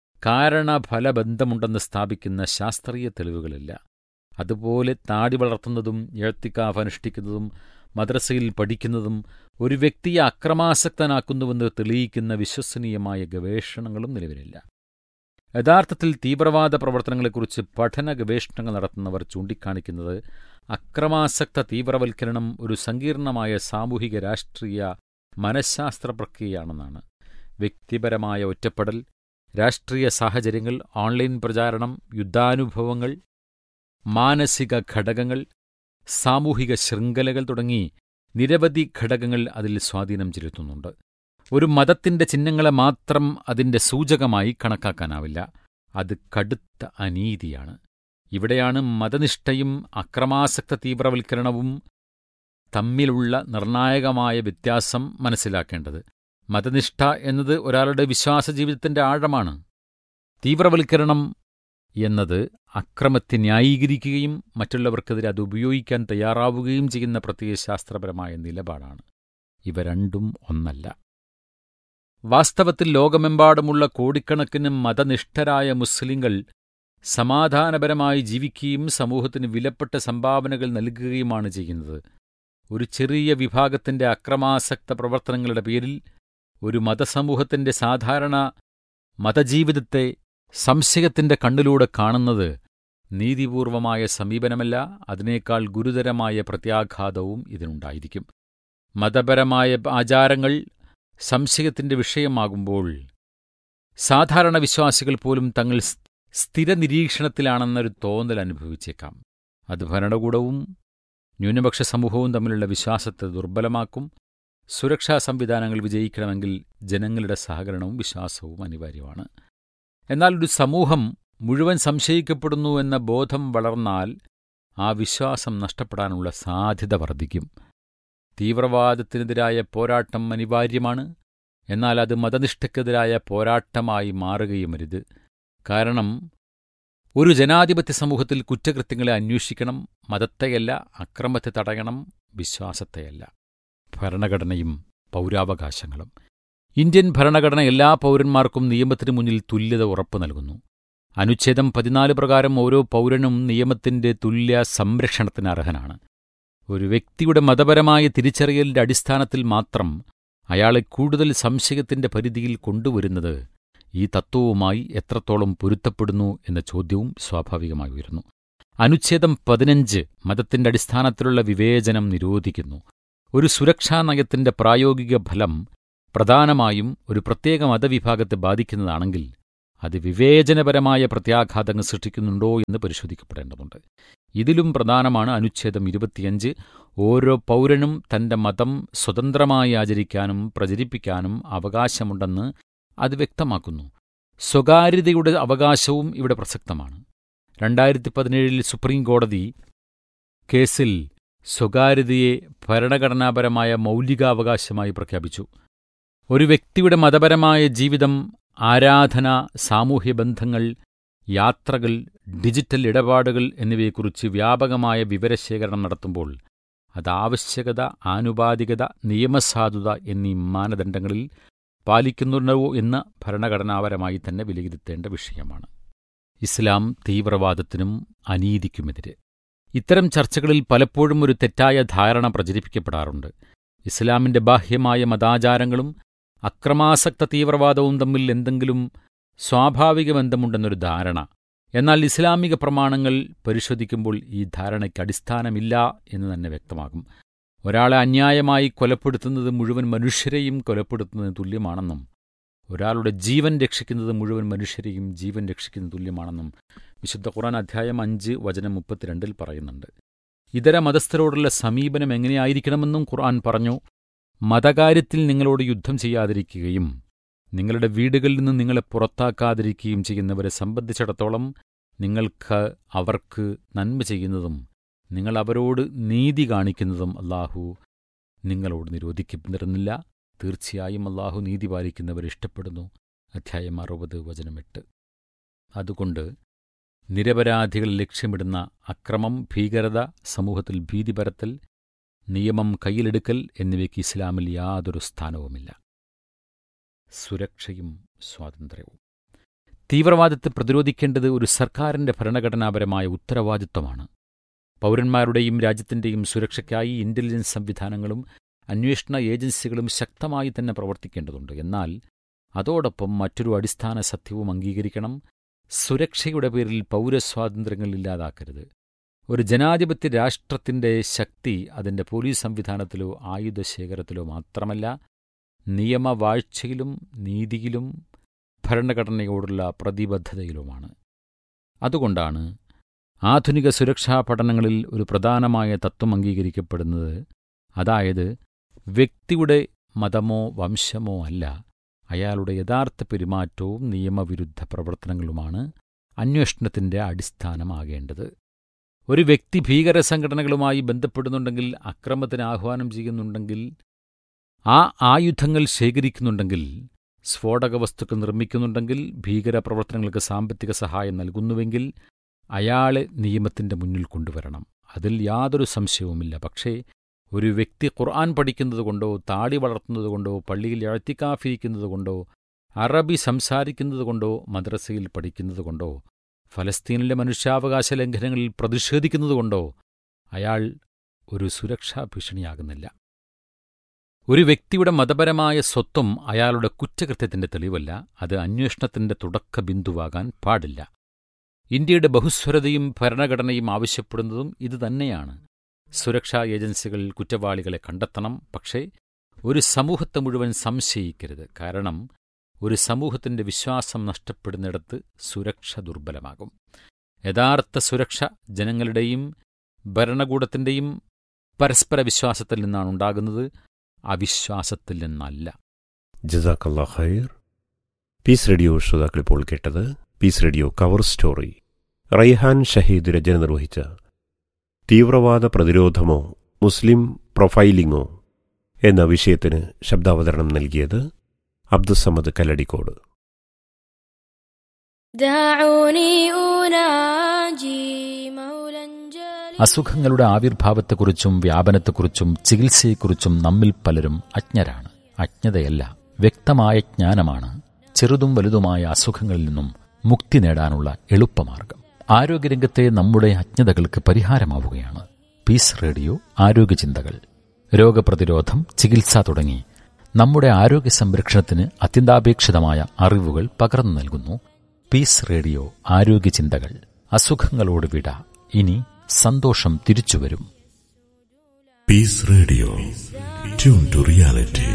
കാരണഫലബന്ധമുണ്ടെന്ന് സ്ഥാപിക്കുന്ന ശാസ്ത്രീയ തെളിവുകളില്ല അതുപോലെ താടി വളർത്തുന്നതും എഴുത്തിക്കാഫ് അനുഷ്ഠിക്കുന്നതും മദ്രസയിൽ പഠിക്കുന്നതും ഒരു വ്യക്തിയെ അക്രമാസക്തനാക്കുന്നുവെന്ന് തെളിയിക്കുന്ന വിശ്വസനീയമായ ഗവേഷണങ്ങളും നിലവിലില്ല യഥാർത്ഥത്തിൽ തീവ്രവാദ പ്രവർത്തനങ്ങളെക്കുറിച്ച് പഠന ഗവേഷണങ്ങൾ നടത്തുന്നവർ ചൂണ്ടിക്കാണിക്കുന്നത് അക്രമാസക്ത തീവ്രവൽക്കരണം ഒരു സങ്കീർണമായ സാമൂഹിക രാഷ്ട്രീയ മനഃശാസ്ത്ര പ്രക്രിയയാണെന്നാണ് വ്യക്തിപരമായ ഒറ്റപ്പെടൽ രാഷ്ട്രീയ സാഹചര്യങ്ങൾ ഓൺലൈൻ പ്രചാരണം യുദ്ധാനുഭവങ്ങൾ മാനസിക ഘടകങ്ങൾ സാമൂഹിക ശൃംഖലകൾ തുടങ്ങി നിരവധി ഘടകങ്ങൾ അതിൽ സ്വാധീനം ചെലുത്തുന്നുണ്ട് ഒരു മതത്തിന്റെ ചിഹ്നങ്ങളെ മാത്രം അതിന്റെ സൂചകമായി കണക്കാക്കാനാവില്ല അത് കടുത്ത അനീതിയാണ് ഇവിടെയാണ് മതനിഷ്ഠയും അക്രമാസക്ത തീവ്രവൽക്കരണവും തമ്മിലുള്ള നിർണായകമായ വ്യത്യാസം മനസ്സിലാക്കേണ്ടത് മതനിഷ്ഠ എന്നത് ഒരാളുടെ വിശ്വാസ ജീവിതത്തിന്റെ ആഴമാണ് തീവ്രവൽക്കരണം എന്നത് അക്രമത്തെ ന്യായീകരിക്കുകയും മറ്റുള്ളവർക്കെതിരെ അത് ഉപയോഗിക്കാൻ തയ്യാറാവുകയും ചെയ്യുന്ന പ്രത്യയശാസ്ത്രപരമായ നിലപാടാണ് ഇവ രണ്ടും ഒന്നല്ല വാസ്തവത്തിൽ ലോകമെമ്പാടുമുള്ള കോടിക്കണക്കിന് മതനിഷ്ഠരായ മുസ്ലിങ്ങൾ സമാധാനപരമായി ജീവിക്കുകയും സമൂഹത്തിന് വിലപ്പെട്ട സംഭാവനകൾ നൽകുകയുമാണ് ചെയ്യുന്നത് ഒരു ചെറിയ വിഭാഗത്തിന്റെ അക്രമാസക്ത പ്രവർത്തനങ്ങളുടെ പേരിൽ ഒരു മതസമൂഹത്തിന്റെ സാധാരണ മതജീവിതത്തെ സംശയത്തിന്റെ കണ്ണിലൂടെ കാണുന്നത് നീതിപൂർവമായ സമീപനമല്ല അതിനേക്കാൾ ഗുരുതരമായ പ്രത്യാഘാതവും ഇതിനുണ്ടായിരിക്കും മതപരമായ ആചാരങ്ങൾ സംശയത്തിന്റെ വിഷയമാകുമ്പോൾ സാധാരണ വിശ്വാസികൾ പോലും തങ്ങൾ സ്ഥിര നിരീക്ഷണത്തിലാണെന്നൊരു തോന്നൽ അനുഭവിച്ചേക്കാം അത് ഭരണകൂടവും ന്യൂനപക്ഷ സമൂഹവും തമ്മിലുള്ള വിശ്വാസത്തെ ദുർബലമാക്കും സുരക്ഷാ സംവിധാനങ്ങൾ വിജയിക്കണമെങ്കിൽ ജനങ്ങളുടെ സഹകരണവും വിശ്വാസവും അനിവാര്യമാണ് എന്നാൽ ഒരു സമൂഹം മുഴുവൻ സംശയിക്കപ്പെടുന്നു എന്ന ബോധം വളർന്നാൽ ആ വിശ്വാസം നഷ്ടപ്പെടാനുള്ള സാധ്യത വർദ്ധിക്കും തീവ്രവാദത്തിനെതിരായ പോരാട്ടം അനിവാര്യമാണ് എന്നാൽ അത് മതനിഷ്ഠക്കെതിരായ പോരാട്ടമായി മാറുകയുമരുത് കാരണം ഒരു ജനാധിപത്യ സമൂഹത്തിൽ കുറ്റകൃത്യങ്ങളെ അന്വേഷിക്കണം മതത്തെയല്ല അക്രമത്തെ തടയണം വിശ്വാസത്തെയല്ല ഭരണഘടനയും പൗരാവകാശങ്ങളും ഇന്ത്യൻ ഭരണഘടന എല്ലാ പൗരന്മാർക്കും നിയമത്തിനു മുന്നിൽ തുല്യത ഉറപ്പു നൽകുന്നു അനുച്ഛേദം പതിനാല് പ്രകാരം ഓരോ പൗരനും നിയമത്തിന്റെ തുല്യ സംരക്ഷണത്തിന് അർഹനാണ് ഒരു വ്യക്തിയുടെ മതപരമായ തിരിച്ചറിയലിന്റെ അടിസ്ഥാനത്തിൽ മാത്രം അയാളെ കൂടുതൽ സംശയത്തിന്റെ പരിധിയിൽ കൊണ്ടുവരുന്നത് ഈ തത്വവുമായി എത്രത്തോളം പൊരുത്തപ്പെടുന്നു എന്ന ചോദ്യവും സ്വാഭാവികമായി ഉയരുന്നു അനുച്ഛേദം പതിനഞ്ച് മതത്തിന്റെ അടിസ്ഥാനത്തിലുള്ള വിവേചനം നിരോധിക്കുന്നു ഒരു സുരക്ഷാ നയത്തിന്റെ പ്രായോഗിക ഫലം പ്രധാനമായും ഒരു പ്രത്യേക മതവിഭാഗത്തെ ബാധിക്കുന്നതാണെങ്കിൽ അത് വിവേചനപരമായ പ്രത്യാഘാതങ്ങൾ സൃഷ്ടിക്കുന്നുണ്ടോ എന്ന് പരിശോധിക്കപ്പെടേണ്ടതുണ്ട് ഇതിലും പ്രധാനമാണ് അനുച്ഛേദം ഇരുപത്തിയഞ്ച് ഓരോ പൗരനും തന്റെ മതം സ്വതന്ത്രമായി ആചരിക്കാനും പ്രചരിപ്പിക്കാനും അവകാശമുണ്ടെന്ന് അത് വ്യക്തമാക്കുന്നു സ്വകാര്യതയുടെ അവകാശവും ഇവിടെ പ്രസക്തമാണ് രണ്ടായിരത്തി പതിനേഴിൽ സുപ്രീം കോടതി കേസിൽ സ്വകാര്യതയെ ഭരണഘടനാപരമായ മൗലികാവകാശമായി പ്രഖ്യാപിച്ചു ഒരു വ്യക്തിയുടെ മതപരമായ ജീവിതം ആരാധന സാമൂഹ്യ ബന്ധങ്ങൾ യാത്രകൾ ഡിജിറ്റൽ ഇടപാടുകൾ എന്നിവയെക്കുറിച്ച് വ്യാപകമായ വിവരശേഖരണം നടത്തുമ്പോൾ അത് ആവശ്യകത ആനുപാതികത നിയമസാധുത എന്നീ മാനദണ്ഡങ്ങളിൽ പാലിക്കുന്നുണ്ടോ എന്ന് ഭരണഘടനാപരമായി തന്നെ വിലയിരുത്തേണ്ട വിഷയമാണ് ഇസ്ലാം തീവ്രവാദത്തിനും അനീതിക്കുമെതിരെ ഇത്തരം ചർച്ചകളിൽ പലപ്പോഴും ഒരു തെറ്റായ ധാരണ പ്രചരിപ്പിക്കപ്പെടാറുണ്ട് ഇസ്ലാമിന്റെ ബാഹ്യമായ മതാചാരങ്ങളും അക്രമാസക്ത തീവ്രവാദവും തമ്മിൽ എന്തെങ്കിലും സ്വാഭാവിക ബന്ധമുണ്ടെന്നൊരു ധാരണ എന്നാൽ ഇസ്ലാമിക പ്രമാണങ്ങൾ പരിശോധിക്കുമ്പോൾ ഈ ധാരണയ്ക്ക് അടിസ്ഥാനമില്ല എന്ന് തന്നെ വ്യക്തമാകും ഒരാളെ അന്യായമായി കൊലപ്പെടുത്തുന്നത് മുഴുവൻ മനുഷ്യരെയും കൊലപ്പെടുത്തുന്നതിന് തുല്യമാണെന്നും ഒരാളുടെ ജീവൻ രക്ഷിക്കുന്നത് മുഴുവൻ മനുഷ്യരെയും ജീവൻ രക്ഷിക്കുന്നത് തുല്യമാണെന്നും വിശുദ്ധ ഖുറാൻ അധ്യായം അഞ്ച് വചനം മുപ്പത്തിരണ്ടിൽ പറയുന്നുണ്ട് ഇതര മതസ്ഥരോടുള്ള സമീപനം എങ്ങനെയായിരിക്കണമെന്നും ഖുർആൻ പറഞ്ഞു മതകാര്യത്തിൽ നിങ്ങളോട് യുദ്ധം ചെയ്യാതിരിക്കുകയും നിങ്ങളുടെ വീടുകളിൽ നിന്ന് നിങ്ങളെ പുറത്താക്കാതിരിക്കുകയും ചെയ്യുന്നവരെ സംബന്ധിച്ചിടത്തോളം നിങ്ങൾക്ക് അവർക്ക് നന്മ ചെയ്യുന്നതും നിങ്ങൾ അവരോട് നീതി കാണിക്കുന്നതും അല്ലാഹു നിങ്ങളോട് നിരോധിക്കപ്പെടുന്നില്ല തീർച്ചയായും അല്ലാഹു നീതി പാലിക്കുന്നവരെ ഇഷ്ടപ്പെടുന്നു അധ്യായം അറുപത് വചനമെട്ട് അതുകൊണ്ട് നിരപരാധികൾ ലക്ഷ്യമിടുന്ന അക്രമം ഭീകരത സമൂഹത്തിൽ ഭീതി പരത്തൽ നിയമം കയ്യിലെടുക്കൽ എന്നിവയ്ക്ക് ഇസ്ലാമിൽ യാതൊരു സ്ഥാനവുമില്ല സുരക്ഷയും സ്വാതന്ത്ര്യവും തീവ്രവാദത്തെ പ്രതിരോധിക്കേണ്ടത് ഒരു സർക്കാരിന്റെ ഭരണഘടനാപരമായ ഉത്തരവാദിത്വമാണ് പൗരന്മാരുടെയും രാജ്യത്തിന്റെയും സുരക്ഷയ്ക്കായി ഇന്റലിജൻസ് സംവിധാനങ്ങളും അന്വേഷണ ഏജൻസികളും ശക്തമായി തന്നെ പ്രവർത്തിക്കേണ്ടതുണ്ട് എന്നാൽ അതോടൊപ്പം മറ്റൊരു അടിസ്ഥാന സത്യവും അംഗീകരിക്കണം സുരക്ഷയുടെ പേരിൽ പൗരസ്വാതന്ത്ര്യങ്ങൾ ഇല്ലാതാക്കരുത് ഒരു ജനാധിപത്യ രാഷ്ട്രത്തിന്റെ ശക്തി അതിന്റെ പോലീസ് സംവിധാനത്തിലോ ആയുധശേഖരത്തിലോ മാത്രമല്ല നിയമവാഴ്ചയിലും നീതിയിലും ഭരണഘടനയോടുള്ള പ്രതിബദ്ധതയിലുമാണ് അതുകൊണ്ടാണ് ആധുനിക സുരക്ഷാ പഠനങ്ങളിൽ ഒരു പ്രധാനമായ തത്വം അംഗീകരിക്കപ്പെടുന്നത് അതായത് വ്യക്തിയുടെ മതമോ വംശമോ അല്ല അയാളുടെ യഥാർത്ഥ പെരുമാറ്റവും നിയമവിരുദ്ധ പ്രവർത്തനങ്ങളുമാണ് അന്വേഷണത്തിന്റെ അടിസ്ഥാനമാകേണ്ടത് ഒരു വ്യക്തി ഭീകര സംഘടനകളുമായി ബന്ധപ്പെടുന്നുണ്ടെങ്കിൽ അക്രമത്തിന് ആഹ്വാനം ചെയ്യുന്നുണ്ടെങ്കിൽ ആ ആയുധങ്ങൾ ശേഖരിക്കുന്നുണ്ടെങ്കിൽ സ്ഫോടക വസ്തുക്കൾ നിർമ്മിക്കുന്നുണ്ടെങ്കിൽ ഭീകര പ്രവർത്തനങ്ങൾക്ക് സാമ്പത്തിക സഹായം നൽകുന്നുവെങ്കിൽ അയാളെ നിയമത്തിന്റെ മുന്നിൽ കൊണ്ടുവരണം അതിൽ യാതൊരു സംശയവുമില്ല പക്ഷേ ഒരു വ്യക്തി ഖുർആൻ പഠിക്കുന്നത് കൊണ്ടോ താടി വളർത്തുന്നത് കൊണ്ടോ പള്ളിയിൽ എഴുത്തിക്കാഫിരിക്കുന്നത് കൊണ്ടോ അറബി സംസാരിക്കുന്നത് കൊണ്ടോ മദ്രസയിൽ പഠിക്കുന്നത് കൊണ്ടോ ഫലസ്തീനിലെ മനുഷ്യാവകാശ ലംഘനങ്ങളിൽ പ്രതിഷേധിക്കുന്നത് കൊണ്ടോ അയാൾ ഒരു സുരക്ഷാ ഭീഷണിയാകുന്നില്ല ഒരു വ്യക്തിയുടെ മതപരമായ സ്വത്വം അയാളുടെ കുറ്റകൃത്യത്തിന്റെ തെളിവല്ല അത് അന്വേഷണത്തിന്റെ തുടക്ക ബിന്ദുവാകാൻ പാടില്ല ഇന്ത്യയുടെ ബഹുസ്വരതയും ഭരണഘടനയും ആവശ്യപ്പെടുന്നതും ഇതുതന്നെയാണ് സുരക്ഷാ ഏജൻസികൾ കുറ്റവാളികളെ കണ്ടെത്തണം പക്ഷേ ഒരു സമൂഹത്തെ മുഴുവൻ സംശയിക്കരുത് കാരണം ഒരു സമൂഹത്തിന്റെ വിശ്വാസം നഷ്ടപ്പെടുന്നിടത്ത് സുരക്ഷ ദുർബലമാകും യഥാർത്ഥ സുരക്ഷ ജനങ്ങളുടെയും ഭരണകൂടത്തിന്റെയും പരസ്പര വിശ്വാസത്തിൽ നിന്നാണ് ഉണ്ടാകുന്നത് അവിശ്വാസത്തിൽ നിന്നല്ല ജസാക്കല്ലാ ഖൈർ പീസ് റേഡിയോ ശ്രോതാക്കൾ ഇപ്പോൾ കേട്ടത് peace radio cover story Raihan Shaheed രചന നിർവഹിച്ച തീവ്രവാദ പ്രതിരോധമോ മുസ്ലിം പ്രൊഫൈലിംഗോ എന്ന വിഷയത്തിന് ശബ്ദാവതരണം നൽകിയത് അബ്ദുസമദ് കല്ലടിക്കോട് دعوني أناجي مولا جليلا അസുഖങ്ങളുടെ ആവിർഭാവത്തെക്കുറിച്ചും വ്യാപനത്തെക്കുറിച്ചും ചികിത്സയെക്കുറിച്ചും നമ്മിൽ പലരും അജ്ഞരാണ് അജ്ഞതയല്ല വ്യക്തമായ ജ്ഞാനമാണ് ചെറുതും വലുതുമായ അസുഖങ്ങളിൽ നിന്നും മുക്തി നേടാനുള്ള എളുപ്പമാർഗം ആരോഗ്യരംഗത്തെ നമ്മുടെ അജ്ഞതകൾക്ക് പരിഹാരമാവുകയാണ് പീസ് റേഡിയോ ആരോഗ്യചിന്തകൾ രോഗപ്രതിരോധം ചികിത്സ തുടങ്ങി നമ്മുടെ ആരോഗ്യ സംരക്ഷണത്തിന് അത്യന്താപേക്ഷിതമായ അറിവുകൾ പകർന്നു നൽകുന്നു പീസ് റേഡിയോ ആരോഗ്യചിന്തകൾ അസുഖങ്ങളോട് വിട ഇനി സന്തോഷം തിരിച്ചുവരും Peace Radio. Tune to reality.